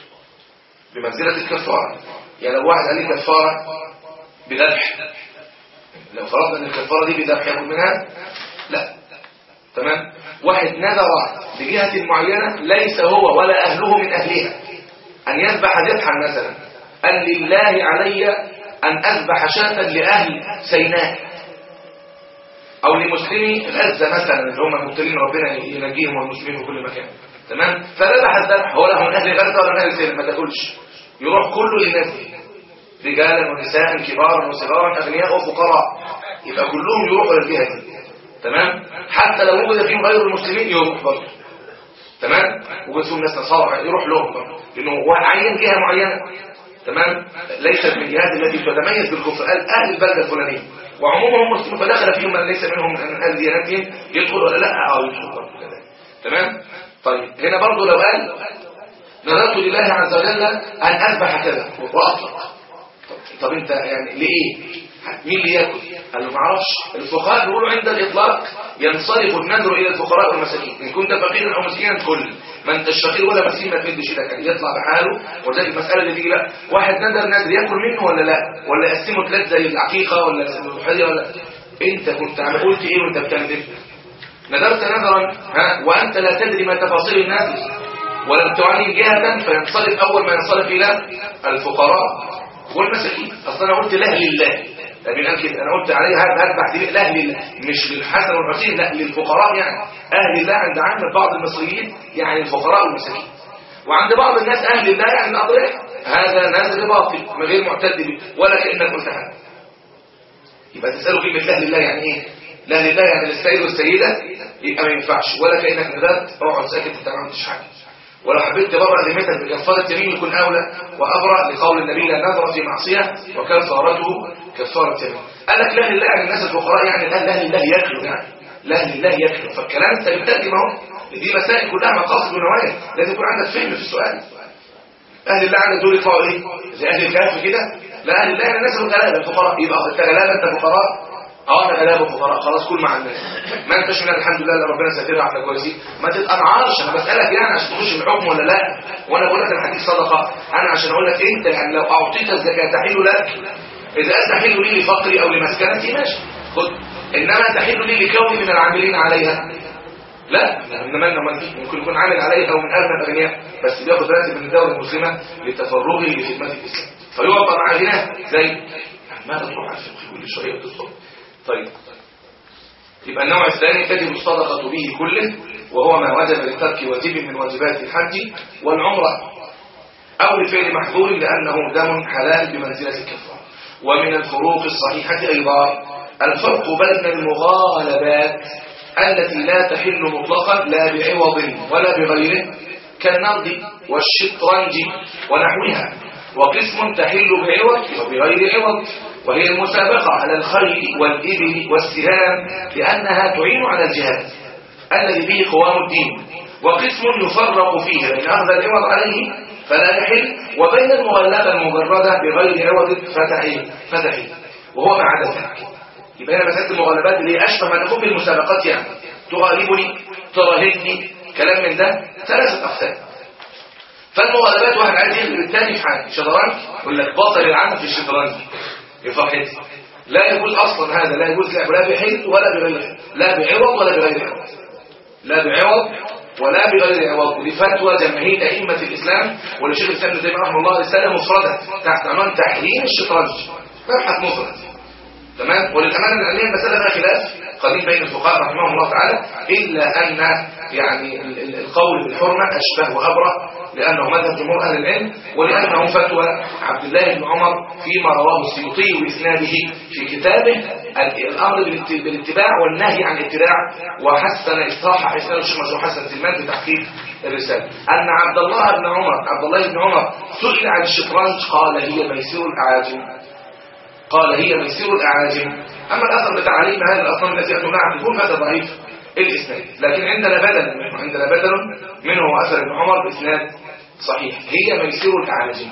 بمنزلة الكفارة يعني لو واحد عليه كفارة بذبح لو فرضنا ان الكفارة دي بذبح ياخد منها لا تمام واحد نذر بجهة معينة ليس هو ولا أهله من أهلها أن يذبح ذبحا مثلا قال لله علي أن أذبح شاة لأهل سيناء أو لمسلمي الأزة مثلا اللي هم المبتلين ربنا ينجيهم والمسلمين في كل مكان تمام فذبح الذبح هو له من أهل غزة ولا من أهل سيناء ما تاكلش يروح كله للناس دي رجالا ونساء كبارا وصغارا أغنياء وفقراء يبقى كلهم يروحوا للجهة دي تمام حتى لو وجد فيهم غير المسلمين يروح برضه تمام وجد فيهم ناس نصارى يروح لهم برضه لأنه هو عين جهة معينة تمام ليست من الجهات التي تتميز بالكفر قال اهل البلده الفلانيه وعمومهم مسلمون فدخل فيهم من ليس منهم من اهل ديانتهم يدخل ولا لا اه يدخل برضه كذلك تمام طيب هنا برضه لو قال نذرت لله عز وجل ان اذبح كذا واطلق طب, طب انت يعني ليه مين اللي ياكل قال له ما اعرفش الفقهاء بيقولوا عند الاطلاق ينصرف النذر الى الفقراء والمساكين ان كنت فقيرا او مسكينا كل ما انت الشقير ولا مسكين ما تمدش ايدك يعني يطلع بحاله وذلك المساله اللي تيجي بقى واحد نذر نذر ياكل منه ولا لا ولا يقسمه ثلاث زي العقيقه ولا الضحيه ولا انت كنت عم قلت ايه وانت بتكذب نذرت نذرا ها وانت لا تدري ما تفاصيل النذر ولم تعين جهه فينصرف اول ما ينصرف الى الفقراء والمساكين اصلا انا قلت لا لله لكن قال كده انا قلت عليها هذبح دي لاهل الله مش للحسن والحسين لا للفقراء يعني اهل الله عند عامه بعض المصريين يعني الفقراء والمساكين وعند بعض الناس اهل الله يعني الاضريح هذا نذر باطل غير معتد به ولا كانك قلت حاجه يبقى تساله كلمه اهل الله يعني ايه لاهل الله يعني للسيد والسيده يبقى ما ينفعش ولا كانك نذرت اقعد ساكت انت ما عملتش حاجه ولو حبيت تبرأ ذمتك بكفارة يمين يكون أولى وأبرأ لقول النبي لا نذر في معصية وكفارته كفارة يمين قال لك لا لله يعني الناس الفقراء يعني الآن لا لله ياكلوا يعني لا لله ياكلوا فالكلام انت بتترجم اهو دي مسائل كلها مقاصد ونوايا لازم يكون عندك فهم في السؤال أهل الله عندك دول يطلعوا إيه؟ زي أهل الكهف كده لا أهل الله يعني الناس الغلابة الفقراء يبقى أنت غلابة أنت فقراء اه انا غلابه وفقراء خلاص كل مع الناس ما انتش من الحمد لله اللي ربنا ساترها احنا كويسين ما تتقنعرش انا بسالك يعني عشان تخش في الحكم ولا لا وانا بقول لك الحديث صدقه انا عشان اقول لك انت يعني لو اعطيت الزكاه تحل لك اذا تحل لي لفقري او لمسكنتي ماشي خد انما تحل لي لكوني من العاملين عليها لا انما انما ممكن يكون عامل عليها او من اغنى الاغنياء بس بياخد راتب من الدوله المسلمه لتفرغه لخدمه الاسلام فيعطى مع غناه زي ماذا تروح على الفقه كل شويه تدخل طيب يبقى النوع الثاني تجب الصدقة به كله وهو ما وجب لترك واجب من واجبات الحج والعمرة أو لفعل محظور لأنه دم حلال بمنزلة الكفارة ومن الفروق الصحيحة أيضا الفرق بين المغالبات التي لا تحل مطلقا لا بعوض ولا بغيره كالنرد والشطرنج ونحوها وقسم تحل بعوض وبغير عوض وهي المسابقة على الخيل والإبل والسهام لأنها تعين على الجهاد الذي به قوام الدين وقسم يفرق فيه بين أخذ العوض عليه فلا يحل وبين المغلبة المجردة بغير عوض فتحل فتحل وهو ما عدا ذلك يبقى هنا مسألة المغالبات اللي هي أشبه ما تكون بالمسابقات يعني تغالبني تراهني كلام من ده ثلاثة أقسام فالمغالبات واحد عايز يغلب الثاني في حاجة شطرنج يقول لك بطل العالم في الشطرنج بفرحتي لا يجوز أصلا هذا لا يجوز لعب لا بحل ولا بغير حل لا بعوض ولا بغير عوض لا بعوض ولا بغير عوض ودي فتوى جماهير أئمة الإسلام ولشيخ الإسلام ابن تيمية رحمه الله رسالة مفردة تحت عنوان تحريم الشطرنج مبحث مفرد تمام وللأمانة العلمية المسألة فيها خلاف قديم بين الفقهاء رحمهم الله تعالى إلا أن يعني القول بالحرمة أشبه وأبرأ لأنه مذهب جمهور أهل العلم ولأنه فتوى عبد الله بن عمر فيما رواه السيوطي بإسناده في كتابه الأمر بالاتباع والنهي عن الاتباع وحسن إصلاح إسناد الشيخ مسعود حسن سلمان في تحقيق الرسالة أن عبد الله بن عمر عبد الله بن عمر سئل عن الشطرنج قال هي ميسير الأعاجم قال هي ميسير الأعاجم أما الأثر بتاع علي هذه الأصنام التي أنتم نعرفون هذا ضعيف الإسناد لكن عندنا بدل منه عندنا بدل منه أثر ابن عمر بإسناد صحيح هي ميسير الأعاجم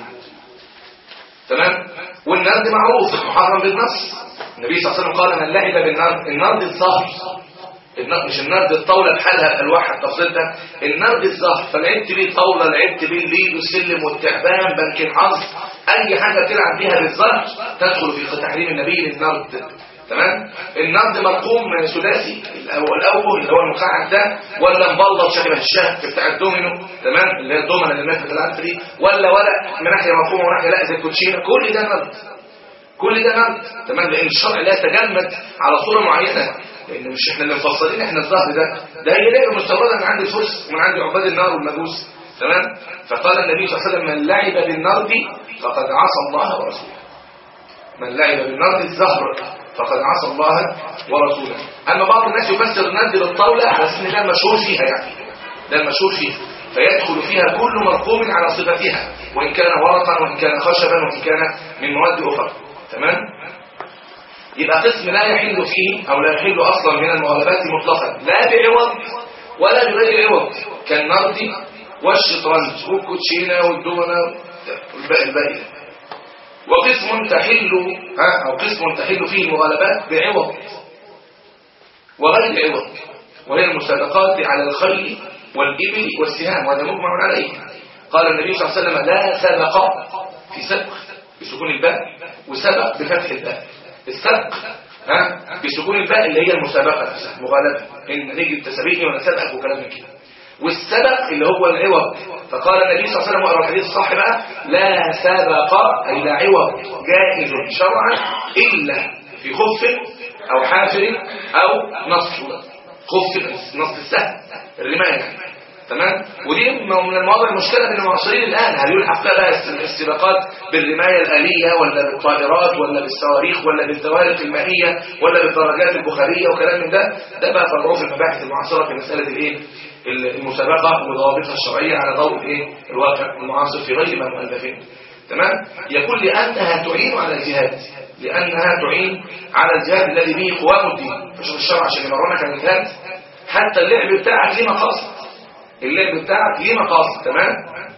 تمام والنرد معروف محرم بالنص النبي صلى الله عليه وسلم قال من لعب بالنرد النرد الظاهر النرد مش النرد الطاولة بحالها الألواح التفصيل ده النرد الظاهر فلعبت بيه طاولة لعبت بيه الليل والسلم والتعبان بنك الحظ أي حاجة تلعب بيها بالظهر تدخل في تحريم النبي للنرد تمام النرد مرقوم سداسي الاوجه اللي هو المقعد ده ولا مبلط شبه الشهر بتاع الدومينو تمام اللي هي الدومنه اللي الناس بتلعب دي ولا ورق من ناحيه مرقومه وناحيه لا زي الكوتشينه كل ده نرد كل ده نرد تمام لان الشرع لا يتجمد على صوره معينه لان مش احنا اللي مفصلين احنا الظهر ده ده هي لعبه مستورده من عند الفرس ومن عند عباد النار والمجوس تمام فقال النبي صلى الله عليه وسلم من لعب بالنرد فقد عصى الله ورسوله من لعب بالنرد الزهر فقد عصى الله ورسوله أما بعض الناس يفسر النرد بالطاولة على أن ده المشهور فيها يعني ده المشهور فيها فيدخل فيها كل مرقوم على صفتها وإن كان ورقا وإن كان خشبا وإن كان من مواد أخرى تمام يبقى قسم لا يحل فيه أو لا يحل أصلا من المغالبات مطلقا لا بعوض ولا بغير عوض كالنرد والشطرنج والكوتشينه والدومنه والباقي الباقي وقسم تحل ها او قسم تحل فيه المغالبات بعوض وغير عوض وهي المسابقات على الخيل والإبل والسهام وهذا مجمع عليه قال النبي صلى الله عليه وسلم لا سبق في سبق بسكون الباء وسبق بفتح الباء السبق ها بسكون الباء اللي هي المسابقة المغالبة إن نيجي تسابقني وأنا سبقك وكلام من كده والسبق اللي هو العوض فقال النبي صلى الله عليه وسلم وقرأ الحديث الصح بقى لا سبق أي لا عوض جائز شرعا إلا في خف أو حافر أو نص خف نص السهل الرماية تمام ودي من المواضع المشكلة بين المعاصرين الآن هل يلحق بقى السباقات بالرماية الآلية ولا بالطائرات ولا بالصواريخ ولا بالدوائر المائية ولا بالدراجات البخارية وكلام من ده ده بقى فرعوه في المباحث المعاصرة في مسألة الايه المسابقة وضوابطها الشرعية على ضوء الايه الواقع المعاصر في غير ما مؤلفين تمام يقول لأنها تعين على الجهاد لأنها تعين على الجهاد الذي به قوام الدين فشوف الشرع عشان يمرنك على الجهاد حتى اللعب بتاعك ليه مقاصد اللعب بتاعك ليه مقاصد تمام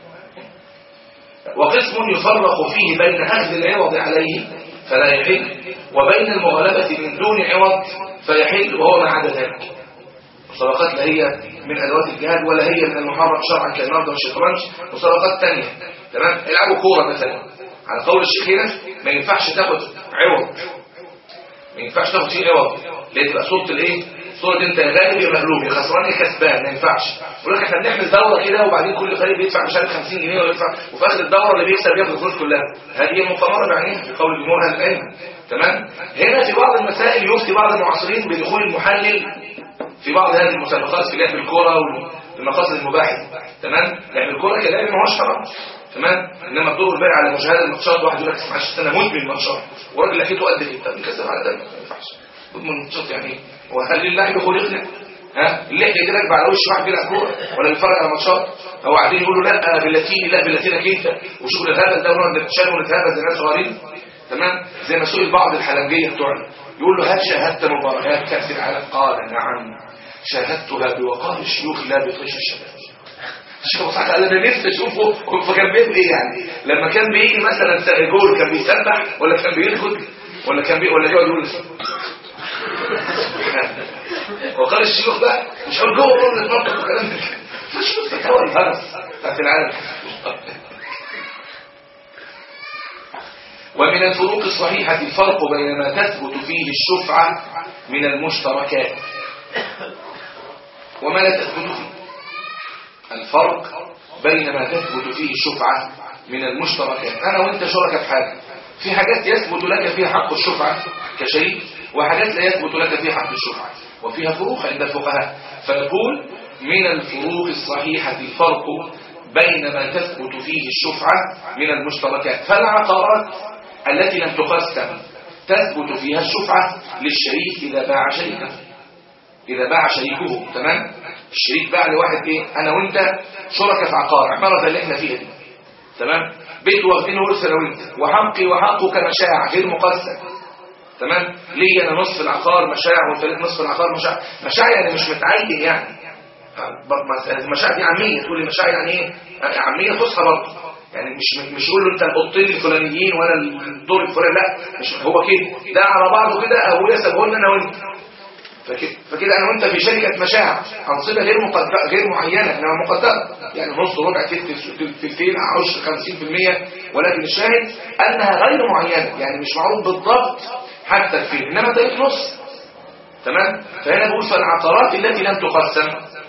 وقسم يفرق فيه بين أخذ العوض عليه فلا يحل وبين المغالبة من دون عوض فيحل وهو ما عدا ذلك مسابقات لا هي من أدوات الجهاد ولا هي من المحرم شرعا كالنرد والشطرنج مسابقات تانية تمام العبوا كورة مثلا على قول الشيخ هنا ما ينفعش تاخد عوض ما ينفعش تاخد فيه عوض ليه تبقى صورة الايه صورة انت يا غالب يا مغلوب يا خسران يا كسبان ما ينفعش يقول لك احنا بنعمل دوره كده وبعدين كل فريق بيدفع مش عارف 50 جنيه ولا يدفع وفي اخر الدوره اللي بيكسب ياخد الفلوس كلها هذه مقامره بعينها في قول جمهور اهل العلم تمام هنا في بعض المسائل يفتي بعض المعاصرين بدخول المحلل في بعض هذه المسابقات في لعب الكوره والمقاصد المباحه تمام لعب الكوره كلاعب ما هوش حرام تمام انما الدور الباقي على مشاهده الماتشات واحد يقول لك اسمع انا مدمن ماتشات وراجل لحيته قد كده طب نكسب على ده ما ينفعش منشط يعني ايه وهل اللعب خلقنا ها اللعب كده راكب على وش واحد بيلعب كوره ولا بيتفرج على ماتشات او قاعدين يقولوا لا باللاتيني لا باللاتينك انت وشغل الهبل ده ونقعد نتشال ونتهبل زي الناس صغيرين تمام زي ما سئل بعض الحلنجيه بتوعنا يقول له هل شاهدت مباريات كاس العالم قال نعم شاهدتها بوقار الشيوخ لا بطيش الشباب الشيخ صح قال انا نفسي اشوفه فكان بيعمل ايه يعني لما كان بيجي مثلا جول كان بيسبح ولا كان بيركض ولا كان بي ولا يقعد يقول وقال الشيوخ بقى مش هقول جوه قول نتنطط وكلام ده مش مستوى الهرس بتاعت العالم ومن الفروق الصحيحة الفرق بين ما تثبت فيه الشفعة من المشتركات وما لا تثبت فيه الفرق بين ما تثبت فيه الشفعة من المشتركات أنا وإنت شركة في حاجة في حاجات يثبت لك فيها حق الشفعة كشريك وحاجات لا يثبت لك فيها حق الشفعة وفيها فروق عند الفقهاء فيقول من الفروق الصحيحة الفرق بين ما تثبت فيه الشفعة من المشتركات فالعقارات التي لم تقسم تثبت فيها الشفعة للشريك إذا باع شريكه إذا باع شريكه تمام الشريك باع لواحد إيه أنا وإنت شركة في عقار عمارة زي اللي إحنا فيها دي تمام بيت واخدينه ورث انا وانت وحقي وحقك مشاع غير مقسم تمام ليه انا نصف العقار مشاع وانت ليك نصف العقار مشاع مشاع يعني مش متعين يعني المشاع دي عاميه تقول لي مشاع يعني ايه عاميه فصحى برضه يعني مش مش يقول له انت الاوضتين الفلانيين وانا الدور الفلاني لا مش هو كده ده على بعضه كده ابويا سابه لنا انا وانت فكده, فكده انا وانت في شركه مشاع انصبه غير مقدره غير معينه انما مقدره يعني نص ربع تلتين عشر 50% ولكن الشاهد انها غير معينه يعني مش معروف بالضبط حتى الفيل انما تاريخ نص تمام فهنا بقول فالعقارات التي لم تقسم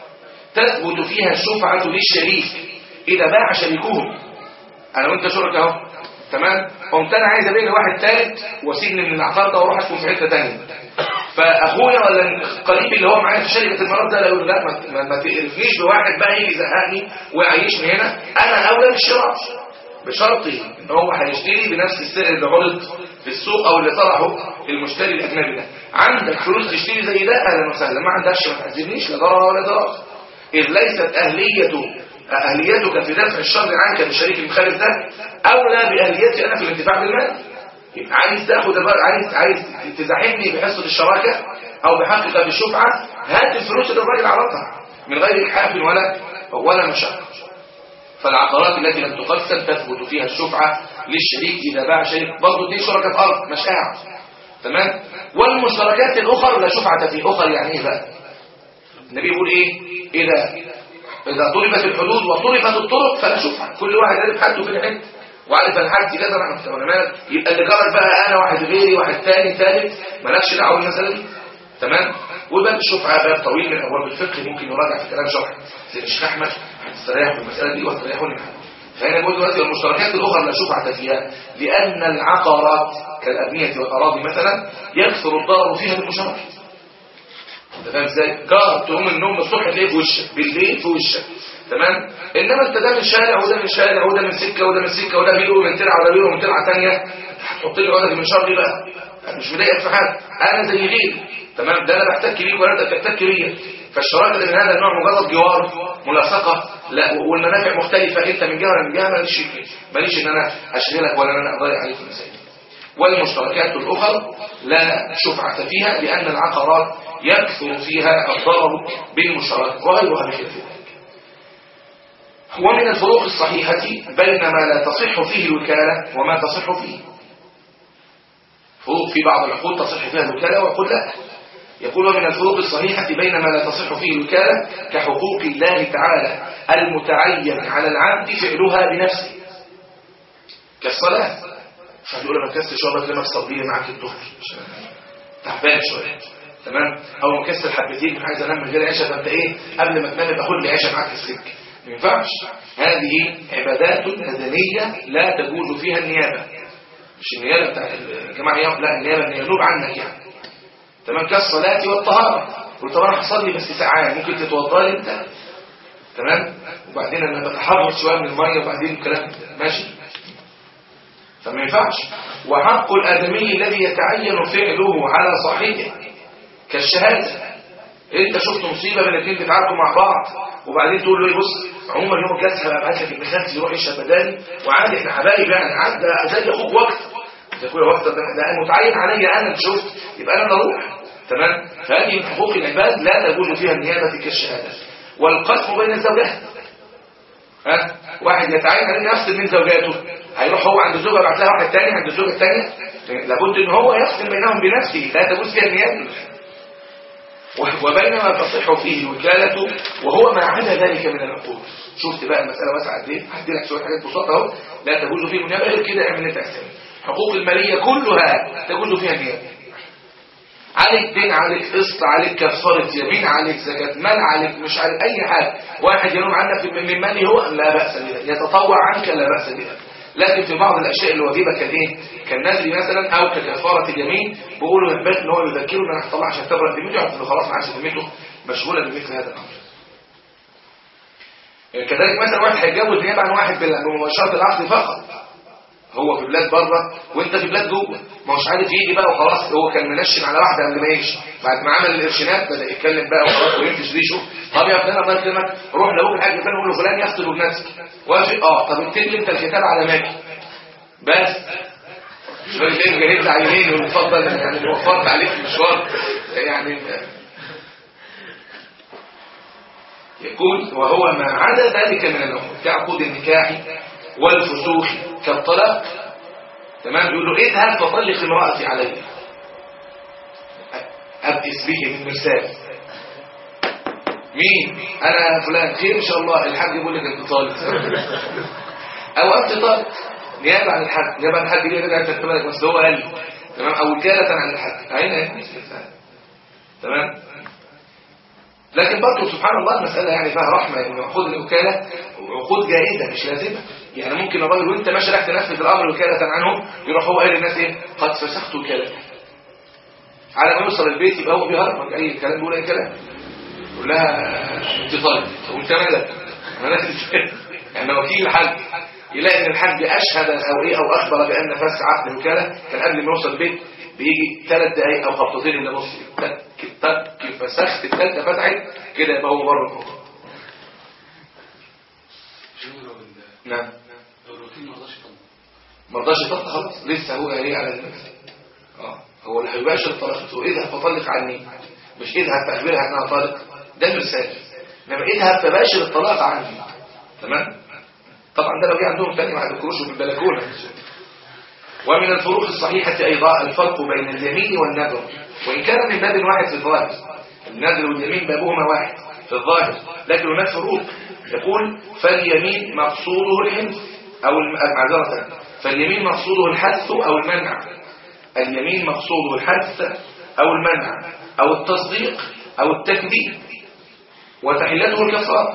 تثبت فيها الشفعه للشريك اذا باع شريكهم انا وانت شركه اهو تمام قمت انا عايز ابيع لواحد ثالث واسيبني من العقار ده واروح اسكن في حته ثانيه فاخويا ولا قريبي اللي هو معايا في شركه المرض ده يقول لا ما, ما تقرفنيش بواحد بقى يجي يزهقني ويعيشني هنا انا اولى بالشراء بشرطي ان هو هيشتري بنفس السعر اللي عرض في السوق او اللي طلعه المشتري الاجنبي ده عندك فلوس تشتري زي ده اهلا وسهلا ما عندكش ما تعذبنيش لا ضرر ولا ضرر اذ ليست اهليه اهليتك في دفع الشر عنك بالشريك المخالف ده اولى باهليتي انا في الانتفاع بالمال يبقى عايز تاخد عايز عايز تزاحمني بحصه الشراكه او بحقك في الشفعه هات الفلوس اللي الراجل عرضها من غير اجحاف ولا ولا مشقه فالعقارات التي لم تقسم تثبت فيها الشفعه للشريك اذا باع شريك برضه دي شركه ارض مشاع تمام والمشتركات الاخرى لا شفعه في اخر يعني ايه بقى النبي بيقول ايه اذا اذا ضربت الحدود وطرقت الطرق فلا شفعه كل واحد عارف حده في الحته وعارف انا حاجتي كذا انا مالك يبقى اللي جرت بقى انا واحد غيري واحد ثاني ثالث مالكش دعوه بالمساله دي تمام وباب الشفعه باب طويل من ابواب الفقه ممكن يراجع في كلام شرحي زي الشيخ احمد هتستريح في المساله دي وهتريحوا لي فهنا بقول دلوقتي المشتركات الاخرى لا شفعه فيها لان العقارات كالابنيه والاراضي مثلا يكثر الضرر فيها بالمشاركه انت فاهم ازاي جار تقوم النوم الصبح تلاقيه في وشك بالليل في وشك تمام انما انت ده من شارع وده من شارع وده من سكه وده من سكه وده بيقول من ترعه وده بيقول من ترعه ثانيه هتحط لي عقده من شر بقى انا مش مضايقك في حاجه انا زي غيري تمام ده انا بحتك بيك ولا انت بتحتك بيا فالشراكه اللي من هذا النوع مجرد جوار ملاصقه لا والمنافع مختلفه انت من جهه ولا من جهه ماليش ماليش ان انا اشغلك ولا ان انا اضيع عليك المسائل والمشتركات الاخرى لا شفعه فيها لان العقارات يكثر فيها الضرر بالمشترك وغيرها بخلاف ذلك ومن الفروق الصحيحة بين ما لا تصح فيه الوكالة وما تصح فيه فروق في بعض العقود تصح فيها الوكالة ويقول لا يقول ومن الفروق الصحيحة بين ما لا تصح فيه الوكالة كحقوق الله تعالى المتعين على العبد فعلها بنفسه كالصلاة فهتقول لما كسر شوية بكلمك صلي معك الظهر تعبان شوية تمام او مكسر حبتين عايز انام من غير عشاء فانت ايه قبل ما تنام باخد لي عشاء معاك السكه ما ينفعش هذه عبادات مدنية لا تجوز فيها النيابة مش النيابة بتاع الجماعة لا النيابة اللي ينوب عنك يعني تمام كالصلاة والطهارة قلت طب انا هصلي بس ساعات ممكن تتوضى لي انت تمام وبعدين انا بتحرك شويه من الميه وبعدين الكلام ماشي فما ينفعش وحق الادمي الذي يتعين فعله على صاحبه كالشهادة انت شفت مصيبة من الاثنين بيتعاركوا مع بعض وبعدين تقول له ايه بص عموما يوم الجلسة هبقى ابعت لك ابن خالتي يروح يشرب بدالي وعادي احنا حبايب يعني عدى زي اخوك وقت تقول وقت ده ده متعين عليا انا اللي شفت يبقى انا اللي اروح تمام فهذه من حقوق العباد لا تجوز فيها النيابة كالشهادة والقسم بين الزوجات ها واحد يتعين عليه يفصل من زوجاته هيروح هو عند الزوجه بعد لها واحد تاني عند الزوجه الثانيه لابد ان هو يفصل بينهم بنفسه لا تجوز فيها النيابه وبينما تصح فيه الوكالة وهو ما عدا ذلك من العقود شفت بقى المسألة واسعة قد ايه هدي لك شوية حاجات بسيطة اهو لا تجوز فيه النيابة غير كده اعمل انت احسن حقوق المالية كلها تجوز فيها النيابة عليك دين عليك قسط عليك كفارة يمين عليك زكاة مال عليك مش عليك أي حاجة واحد ينوم عنك من مالي هو لا بأس بها يتطوع عنك لا بأس بها لكن في بعض الأشياء الواجبة كالإيه كالنذر مثلا أو ككفارة اليمين بيقولوا ينبغي إن هو يذكره إن أنا هطلع عشان تبرأ ذمته يعرف خلاص ما عادش ذمته مشغولة بمثل هذا الأمر كذلك مثلا واحد هيتجوز نيابة عن واحد بمباشرة العقد فقط هو في بلاد بره وانت في بلاد جوه ما هوش عارف يجي بقى وخلاص هو كان منشن على واحده قبل ما يمشي بعد ما عمل القرشينات بدا يتكلم بقى وخلاص وينتج ريشه طب يا فلان الله يكرمك روح لابوك الحاج فلان قول له فلان يخطب ابنتك وافق اه طب اكتب لي انت الكتاب على ماكي بس شويه ايه جايب لي عينين ومفضل يعني وفرت عليك مشوار يعني يقول وهو ما عدا ذلك من العقود كعقود النكاح والفسوق كالطلاق تمام يقول له اذهب فطلق امرأتي علي أبئس به من مرسال مين انا فلان خير ان شاء الله الحاج يقول لك انت طالق او انت طالق نيابه عن الحاج نيابه عن الحاج ليه بدأت تتبالك بس هو قال تمام او وكاله عن الحاج عين تمام لكن برضه سبحان الله المسألة يعني فيها رحمة ان عقود الوكالة عقود جائزة مش لازمة يعني ممكن الراجل وانت ماشي رايح تنفذ الامر وكالة عنه يروح هو قايل للناس ايه قد فسخت وكالتي على ما يوصل البيت يبقى هو بيهرب اي كلام بيقول اي كلام يقول لها انت طالب وانت مالك انا يعني وكيل الحاج يلاقي ان الحاج اشهد او ايه او اخبر بان فسخ عقد الوكاله كان قبل ما يوصل البيت بيجي ثلاث دقايق او خبطتين اللي بص تك تك فسخت الثالثه فتحت كده يبقى هو بره الموضوع نعم ما رضاش يطلق خلاص لسه هو ايه على المكتب اه هو اللي هيباشر الطلاق اذهب فطلق عني مش اذهب فاخبرها انها طالق ده مرسال انما اذهب فباشر الطلاق عني تمام طبعا ده لو جه عندهم تاني ما هتكروشه في البلكونه ومن الفروق الصحيحة أيضا الفرق بين اليمين والنذر وإن كان من باب واحد في الظاهر النذر واليمين بابهما واحد في الظاهر لكن هناك فروق يقول فاليمين مقصوده الحنث أو معذرة فاليمين مقصوده الحث أو المنع اليمين مقصوده الحث أو المنع أو التصديق أو التكذيب وتحلته الكفارة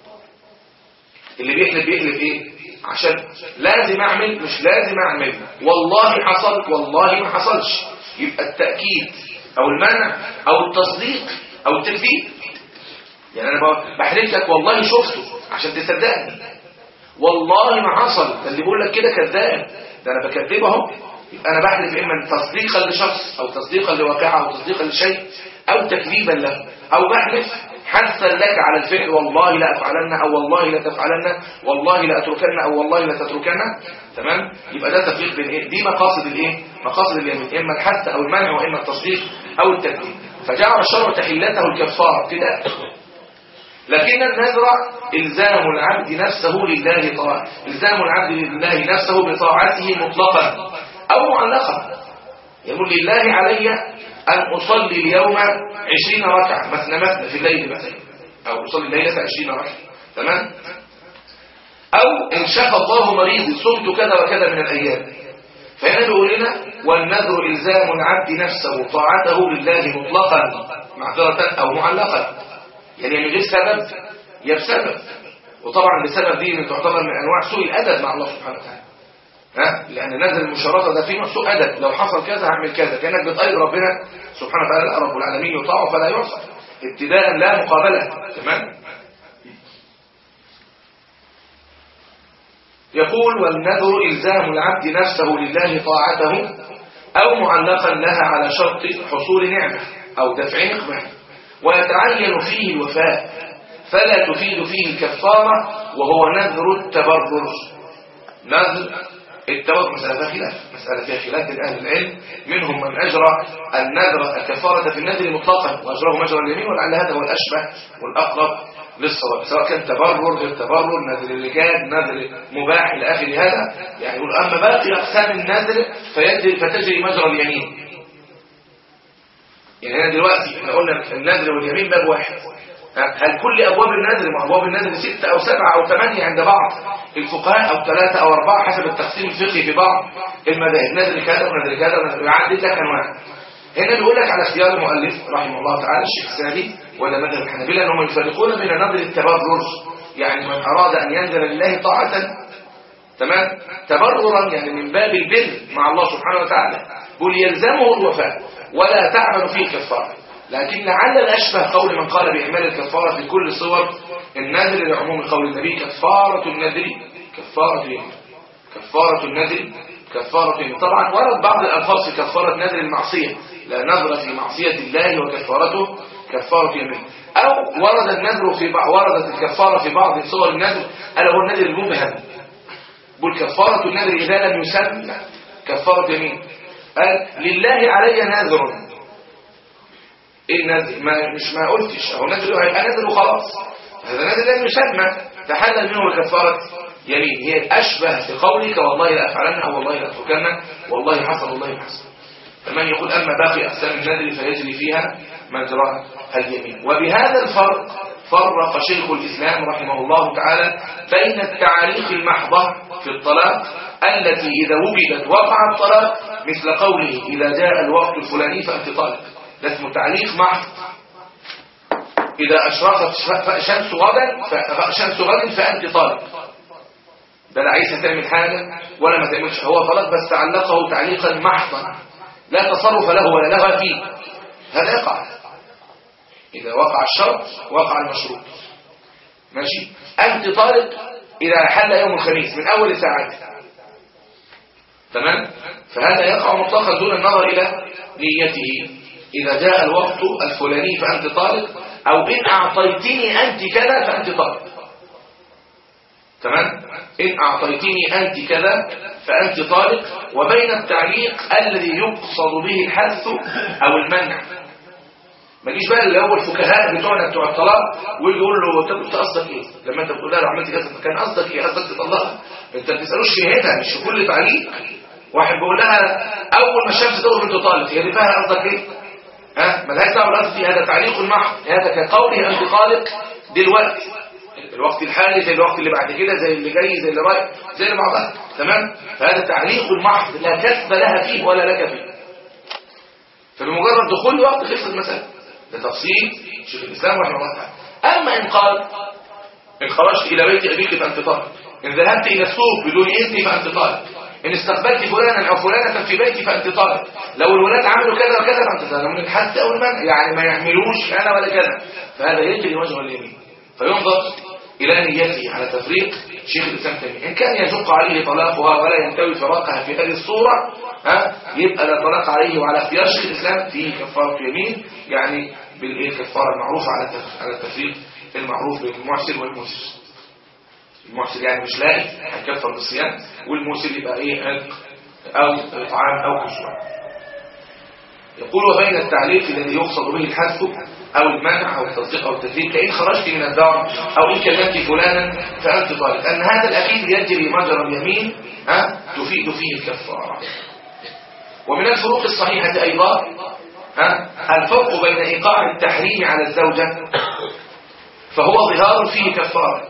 اللي بيحلف بيحلف ايه عشان لازم اعمل مش لازم اعمل والله حصل والله ما حصلش يبقى التأكيد او المنع او التصديق او التكذيب يعني انا بحلف لك والله شفته عشان تصدقني والله ما حصل ده اللي بيقول لك كده كذاب ده انا بكذبه اهو يبقى انا بحلف اما تصديقا لشخص او تصديقا لواقعه او تصديقا لشيء او تكذيبا له او بحلف حثا لك على الفعل والله لا أفعلن أو والله لا تفعلن والله لا أتركن أو والله لا تتركن تمام يبقى ده تفريق بين إيه دي مقاصد الإيه مقاصد اليمين إما الحث أو المنع وإما التصديق أو التكذيب فجعل الشرع تحلته الكفارة كده لكن النذر إلزام العبد نفسه لله طاعة إلزام العبد لله نفسه بطاعته مطلقا أو معلقا يقول لله علي أن أصلي اليوم عشرين ركعة مثنى مثنى في الليل مثلا أو أصلي الليلة عشرين ركعة تمام أو إن شاف الله مريض صمت كذا وكذا من الأيام فهنا بيقول لنا والنذر إلزام العبد نفسه طاعته لله مطلقا معذرة أو معلقا يعني من غير سبب يا بسبب وطبعا بسبب دي تعتبر من أنواع سوء الأدب مع الله سبحانه وتعالى ها لأن نزل المشارطة ده فيه سوء أدب لو حصل كذا هعمل كذا كأنك بتأيد ربنا سبحانه وتعالى رب العالمين يطاع فلا يعصى ابتداء لا مقابلة تمام يقول والنذر إلزام العبد نفسه لله طاعته أو معلقا لها على شرط حصول نعمة أو دفع نقمة ويتعين فيه الوفاء فلا تفيد فيه الكفارة وهو نذر التبرر نذر التبرر مسألة فيها خلاف مسألة فيها خلاف بين أهل العلم منهم من أجرى النذر الكفارة في النذر مطلقا وأجراه مجرى اليمين ولعل هذا هو الأشبه والأقرب للصواب سواء كان تبرر غير تبرر نذر اللجان نذر مباح إلى آخر هذا يعني يقول أما باقي أقسام النذر فيجري فتجري مجرى اليمين يعني هنا دلوقتي احنا قلنا النذر واليمين باب واحد هل كل أبواب النذر ما أبواب النذر ستة أو سبعة أو ثمانية عند بعض الفقهاء أو ثلاثة أو أربعة حسب التقسيم الفقهي في بعض المذاهب نذر كذا ونذر كذا ونذر يعدد لك أنواع هنا بيقول لك على اختيار المؤلف رحمه الله تعالى الشيخ السابي ولا مذهب الحنابلة أنهم يفرقون بين نذر التبرر يعني من أراد أن ينذر لله طاعة تمام تبررا يعني من باب البر مع الله سبحانه وتعالى قل يلزمه الوفاء ولا تعمل فيه كفاره لكن لعل الأشبه قول من قال بإعمال الكفارة في كل صور النذر لعموم قول النبي كفارة النذر كفارة يمين كفارة النذر كفارة يمين طبعا ورد بعض الألفاظ في كفارة نذر المعصية لا نذر في معصية الله وكفارته كفارة يمين أو ورد النذر في بعض وردت الكفارة في بعض صور النذر ألا هو النذر المبهم بل كفارة النذر إذا لم يسمى كفارة يمين قال لله علي نذر ايه النذر ما مش ما قلتش اهو نذر هيبقى نذر وخلاص هذا نذر لم يسمى تحلل منه بكفاره يمين هي الاشبه في قولك والله لا افعلن او والله لا اتركن والله حصل والله حصل فمن يقول اما باقي اقسام النذر فيجري فيها مجرى اليمين وبهذا الفرق فرق شيخ الاسلام رحمه الله تعالى بين التعاليق المحضه في الطلاق التي اذا وجدت وقع الطلاق مثل قوله اذا جاء الوقت الفلاني فانت طالق ده اسمه تعليق محض إذا أشرقت شمس غدا شمس غد فأنت طالق ده لا عايزة تعمل حاجة ولا ما تعملش هو طلق بس تعلقه تعليقا محضا لا تصرف له ولا لها فيه هذا يقع إذا وقع الشرط وقع المشروط ماشي أنت طالق إذا حل يوم الخميس من أول ساعات تمام فهذا يقع مطلقا دون النظر إلى نيته إذا جاء الوقت الفلاني فأنت طالق أو إن أعطيتني أنت كذا فأنت طالق تمام إن أعطيتني أنت كذا فأنت طالق وبين التعليق الذي يقصد به الحث أو المنع ما جيش بقى اللي هو الفكهاء بتوعنا بتوع الطلاق ويجي يقول له طب انت قصدك ايه لما انت بتقول لها لو عملت كذا كان قصدك ايه قصدك تطلقها انت ما بتسالوش في هنا مش في كل تعليق واحد بيقول لها اول ما الشمس تغرب انت طالق هي دي فاهمه قصدك ايه ها ملهاش دعوه بالقصد في هذا تعليق محض هذا كقوله انت طالق دلوقتي الوقت الحالي زي الوقت اللي بعد كده زي اللي جاي زي اللي رايح زي اللي بعضها تمام فهذا تعليق محض لا كسب لها فيه ولا لك فيه فبمجرد دخول الوقت خلص المسألة ده تفصيل شيخ الإسلام رحمه الله تعالى أما إن قال إن خرجت إلى بيت أبيك فأنت طالق إن ذهبت إلى السوق بدون إذن فأنت طالق إن استقبلت فلانا أو فلانة في بيتي فأنت طالق لو الولاد عملوا كذا وكذا فأنت طالق من الحد أو المنع يعني ما يعملوش أنا ولا كذا فهذا يجري وجه اليمين فينظر إلى نيته على تفريق شيخ الإسلام تيمية إن كان يشق عليه طلاقها ولا ينتوي فراقها في هذه الصورة ها يبقى لا طلاق عليه وعلى اختيار شيخ الإسلام فيه كفارة يمين يعني بالإيه الكفارة المعروفة على على التفريق المعروف بين المعسر والمسر المعسر يعني مش لاقي هيكفر بالصيام والمسر يبقى إيه عتق أو إطعام أو كسوة يقول وبين التعليق الذي يقصد به الحث أو المنع أو التصديق أو التكذيب كإن خرجت من الدار أو إن كلمت فلانا فأنت طالب أن هذا الأخير يجري مجرى اليمين ها تفيد فيه الكفارة ومن الفروق الصحيحة أيضا ها الفرق بين إيقاع التحريم على الزوجة فهو ظهار فيه كفارة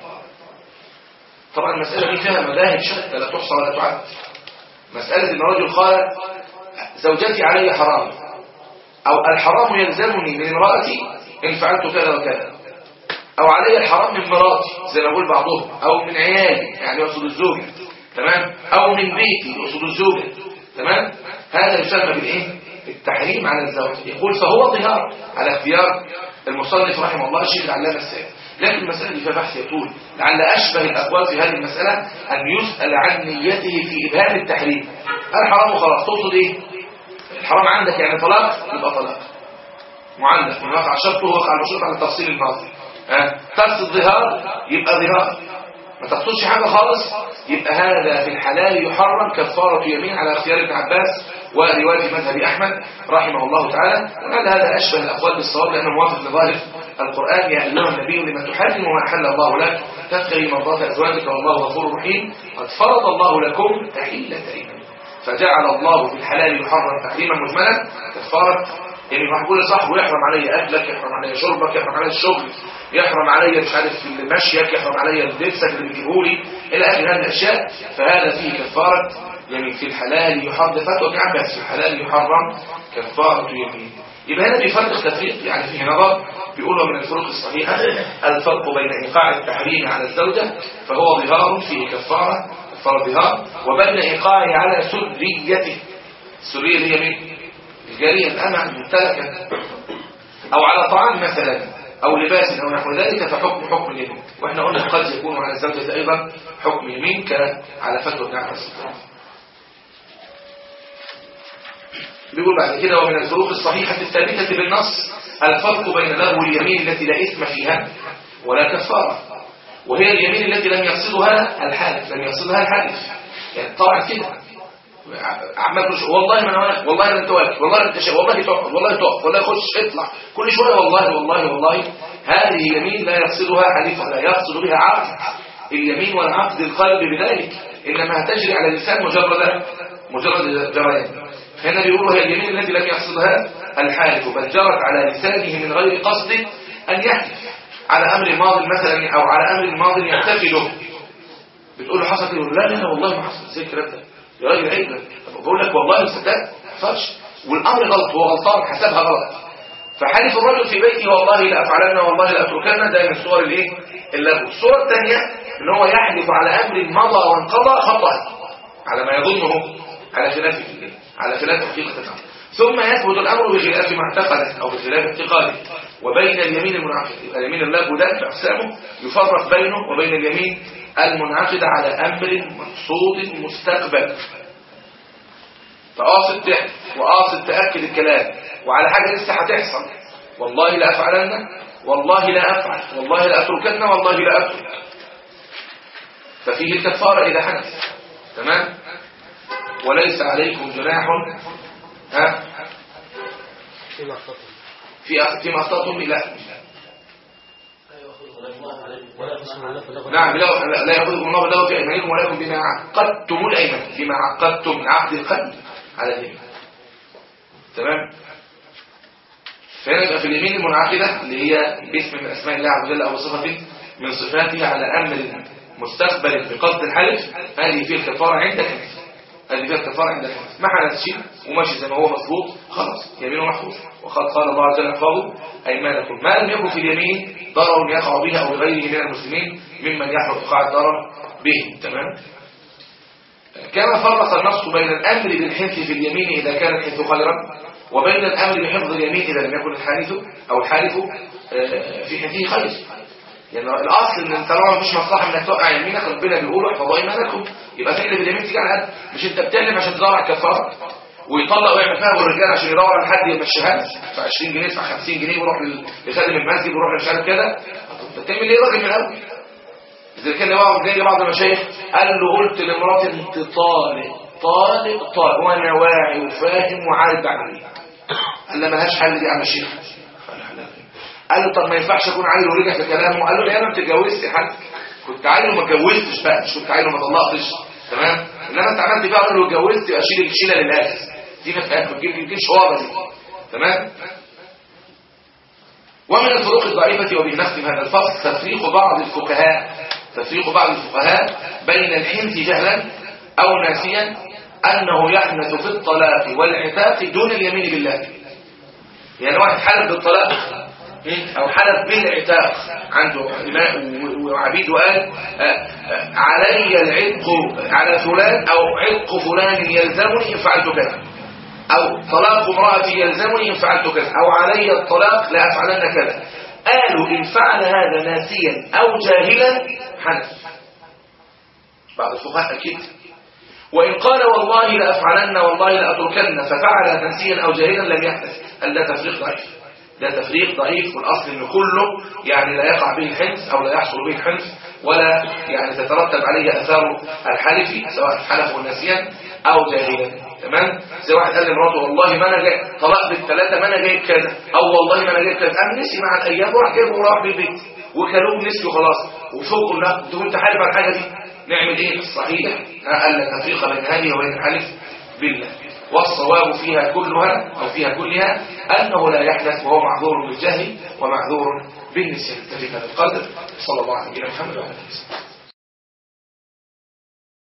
طبعا المسألة دي فيها مذاهب شتى لا تحصى ولا تعد مسألة إن الرجل قال زوجتي علي حرام أو الحرام يلزمني من امرأتي إن فعلت كذا وكذا أو علي الحرام من مراتي زي ما يقول بعضهم أو من عيالي يعني يقصد الزوجة تمام أو من بيتي يقصد الزوجة تمام هذا يسمى بالإيه التحريم على الزوج يقول فهو ظهار على اختيار المصنف رحمه الله الشيخ العلامة السيد لكن المسألة دي فيها بحث يطول لعل أشبه الأقوال في هذه المسألة أن يسأل عن نيته في إبهام التحريم الحرام خلاص تقصد إيه الحرام عندك يعني طلاق يبقى طلاق معلق من وقع شرطه وقع المشروط على التفصيل الماضي ها تقصد ظهار يبقى ظهار ما تقصدش حاجة خالص يبقى هذا في الحلال يحرم كفارة يمين على اختيار ابن عباس ورواية مذهب أحمد رحمه الله تعالى وهذا هذا أشبه الأقوال بالصواب لأنه موافق لظاهر القرآن يا أيها النبي لما تحرم ما أحل الله لك تبتغي مرضات أزواجك والله غفور رحيم قد فرض الله لكم تحلة أيمانكم فجعل الله في الحلال يحرم تحريما مجملا كفارة يعني واحد يقول لصاحبه يحرم علي اكلك يحرم علي شربك يحرم علي الشغل يحرم علي مش عارف مشيك يحرم علي لبسك اللي بتجيبهولي الى اخر هذه الاشياء فهذا فيه كفاره يعني في الحلال يحرم فتوى ابن عباس في الحلال يحرم كفاره يمين يبقى هنا بيفرق تفريق يعني فيه نظر بيقولوا من الفروق الصحيحه الفرق بين ايقاع التحريم على الزوجه فهو ظهار فيه كفاره كفاره ظهار وبين ايقاعه على سريته السريه اللي هي مين الجارية الأمع الممتلكة أو على طعام مثلا أو لباس أو نحو ذلك فحكم حكم اليمين وإحنا قلنا قد يكون على الزوجة أيضا حكم يمين على فتوى ابن عباس بيقول بعد كده ومن الفروق الصحيحة الثابتة بالنص الفرق بين لغو اليمين التي لا إثم فيها ولا كفارة وهي اليمين التي لم يقصدها الحالف لم يقصدها الحالف يعني طبعا كده عمال كل شويه والله ما انا واقف والله ما انت واقف والله انت شايف والله تقف والله تقف والله خش اطلع كل شويه والله والله والله هذه يمين لا يقصدها حديث لا يقصد بها عقد اليمين والعقد القلب بذلك انما تجري على اللسان مجرد مجرد جريان هنا بيقولوا هي اليمين التي لم يقصدها الحالف بل جرت على لسانه من غير قصد ان يحلف على امر ماض مثلا او على امر ماض يعتقده بتقول له حصل كده لا لا والله ما حصل زي الكلام ده يا راجل عيب بقول لك والله صدقت ما حصلش والامر غلط هو غلطان حسبها غلط فحلف الرجل في بيته والله لا افعلن والله لا اتركن ده من الصور الايه اللغو الصوره الثانيه ان هو يحلف على امر مضى وانقضى خطا على ما يظنه على خلاف على خلاف حقيقه الامر ثم يثبت الامر بخلاف ما اعتقده او بخلاف اعتقاده وبين اليمين المنعقد يبقى يمين اللغو ده اقسامه يفرق بينه وبين اليمين المنعقد على أمر مقصود مستقبل فقاصد تحت وقاصد تأكد الكلام وعلى حاجة لسه هتحصل والله لا أفعلن والله لا أفعل والله لا أتركن والله لا أترك ففيه الكفارة إذا حدث تمام وليس عليكم جناح ها في في أخطأتم لا نعم لا لا يأخذكم الله بالله في أيمانكم ولكم بما عقدتم الأيمان بما عقدتم من عقد القلب على اليمين تمام فهنا يبقى في اليمين المنعقدة اللي هي باسم من أسماء الله عز وجل أو صفة من صفاته على أمر مستقبل بقصد الحلف هذه فيه الكفارة عندك هذه فيها الكفارة عندك ما حدث شيء وماشي زي ما هو مظبوط خلاص يمينه محفوظ وقد قال الله عز وجل احفظوا أيمانكم ما لم يكن في اليمين ضرر يقع به أو بغيره من المسلمين ممن يحرق إيقاع الضرر به تمام كما فرق النص بين الأمر بالحنث في اليمين إذا كان الحنث خيرا وبين الأمر بحفظ اليمين إذا لم يكن الحالف أو الحالف آه، في حنثه خير يعني الاصل ان طالما مفيش مصلحه انك توقع يمينك ربنا بيقول احفظوا ايمانكم يبقى تقلب اليمين تيجي على مش انت بتعلم عشان تدور على الكفاره ويطلق ويعمل فيها بالرجال عشان يدور على حد يمشيها ف 20 جنيه ف 50 جنيه ويروح لخادم المسجد ويروح مش عارف كده انت بتعمل ايه راجل من الاول اذا كان بعض جاي بعض المشايخ قال له قلت لمراتي انت طالق طالق طالق وانا واعي وفاهم وعارف بعمل ايه قال لها ملهاش حل دي على الشيخ قال له طب ما ينفعش اكون عيل ورجع في كلامه قال له ليه انا ما اتجوزتش حد كنت عيل وما اتجوزتش بقى مش كنت عيل وما طلقتش تمام انما انت عملت بقى قال له اتجوزت يبقى شيل الشيله للاخر دي ما تجيبش ورا دي تمام ومن الفروق الضعيفة وبه نختم هذا الفصل تفريق بعض الفقهاء تفريق بعض الفقهاء بين الحنث جهلا أو ناسيا أنه يحنث في الطلاق والعتاق دون اليمين بالله يعني واحد حلف بالطلاق أو حلف بالعتاق عنده إماء وعبيد وقال علي العتق على فلان أو عتق فلان يلزمني إن فعلت كذا أو طلاق امرأتي يلزمني إن فعلت كذا أو علي الطلاق لا أفعلن كذا قالوا إن فعل هذا ناسيا أو جاهلا حنف بعض الفقهاء أكيد وإن قال والله لأفعلن والله لأتركن ففعل ناسيا أو جاهلا لم يحدث ألا تفريق ضعيف ده تفريق ضعيف والاصل ان كله يعني لا يقع به الحنث او لا يحصل به الحنث ولا يعني تترتب عليه اثار الحلف سواء حلف ناسيا او جاهلا تمام زي واحد قال لمراته والله ما انا جاي طلاق بالثلاثه ما انا جايب كذا او والله ما انا جايب كذا قام نسي مع الايام وراح جايبه وراح بالبيت وكلوه نسي وخلاص وفوق لا انت كنت حالف على الحاجه دي نعمل ايه الصحيح قال لك تفريق بين هذه وبين الحلف بالله والصواب فيها كلها أو فيها كلها أنه لا يحدث وهو معذور بالجهل ومعذور بالنسيان نكتفي بهذا القدر صلى الله عليه وسلم محمد وعلى اله وسلم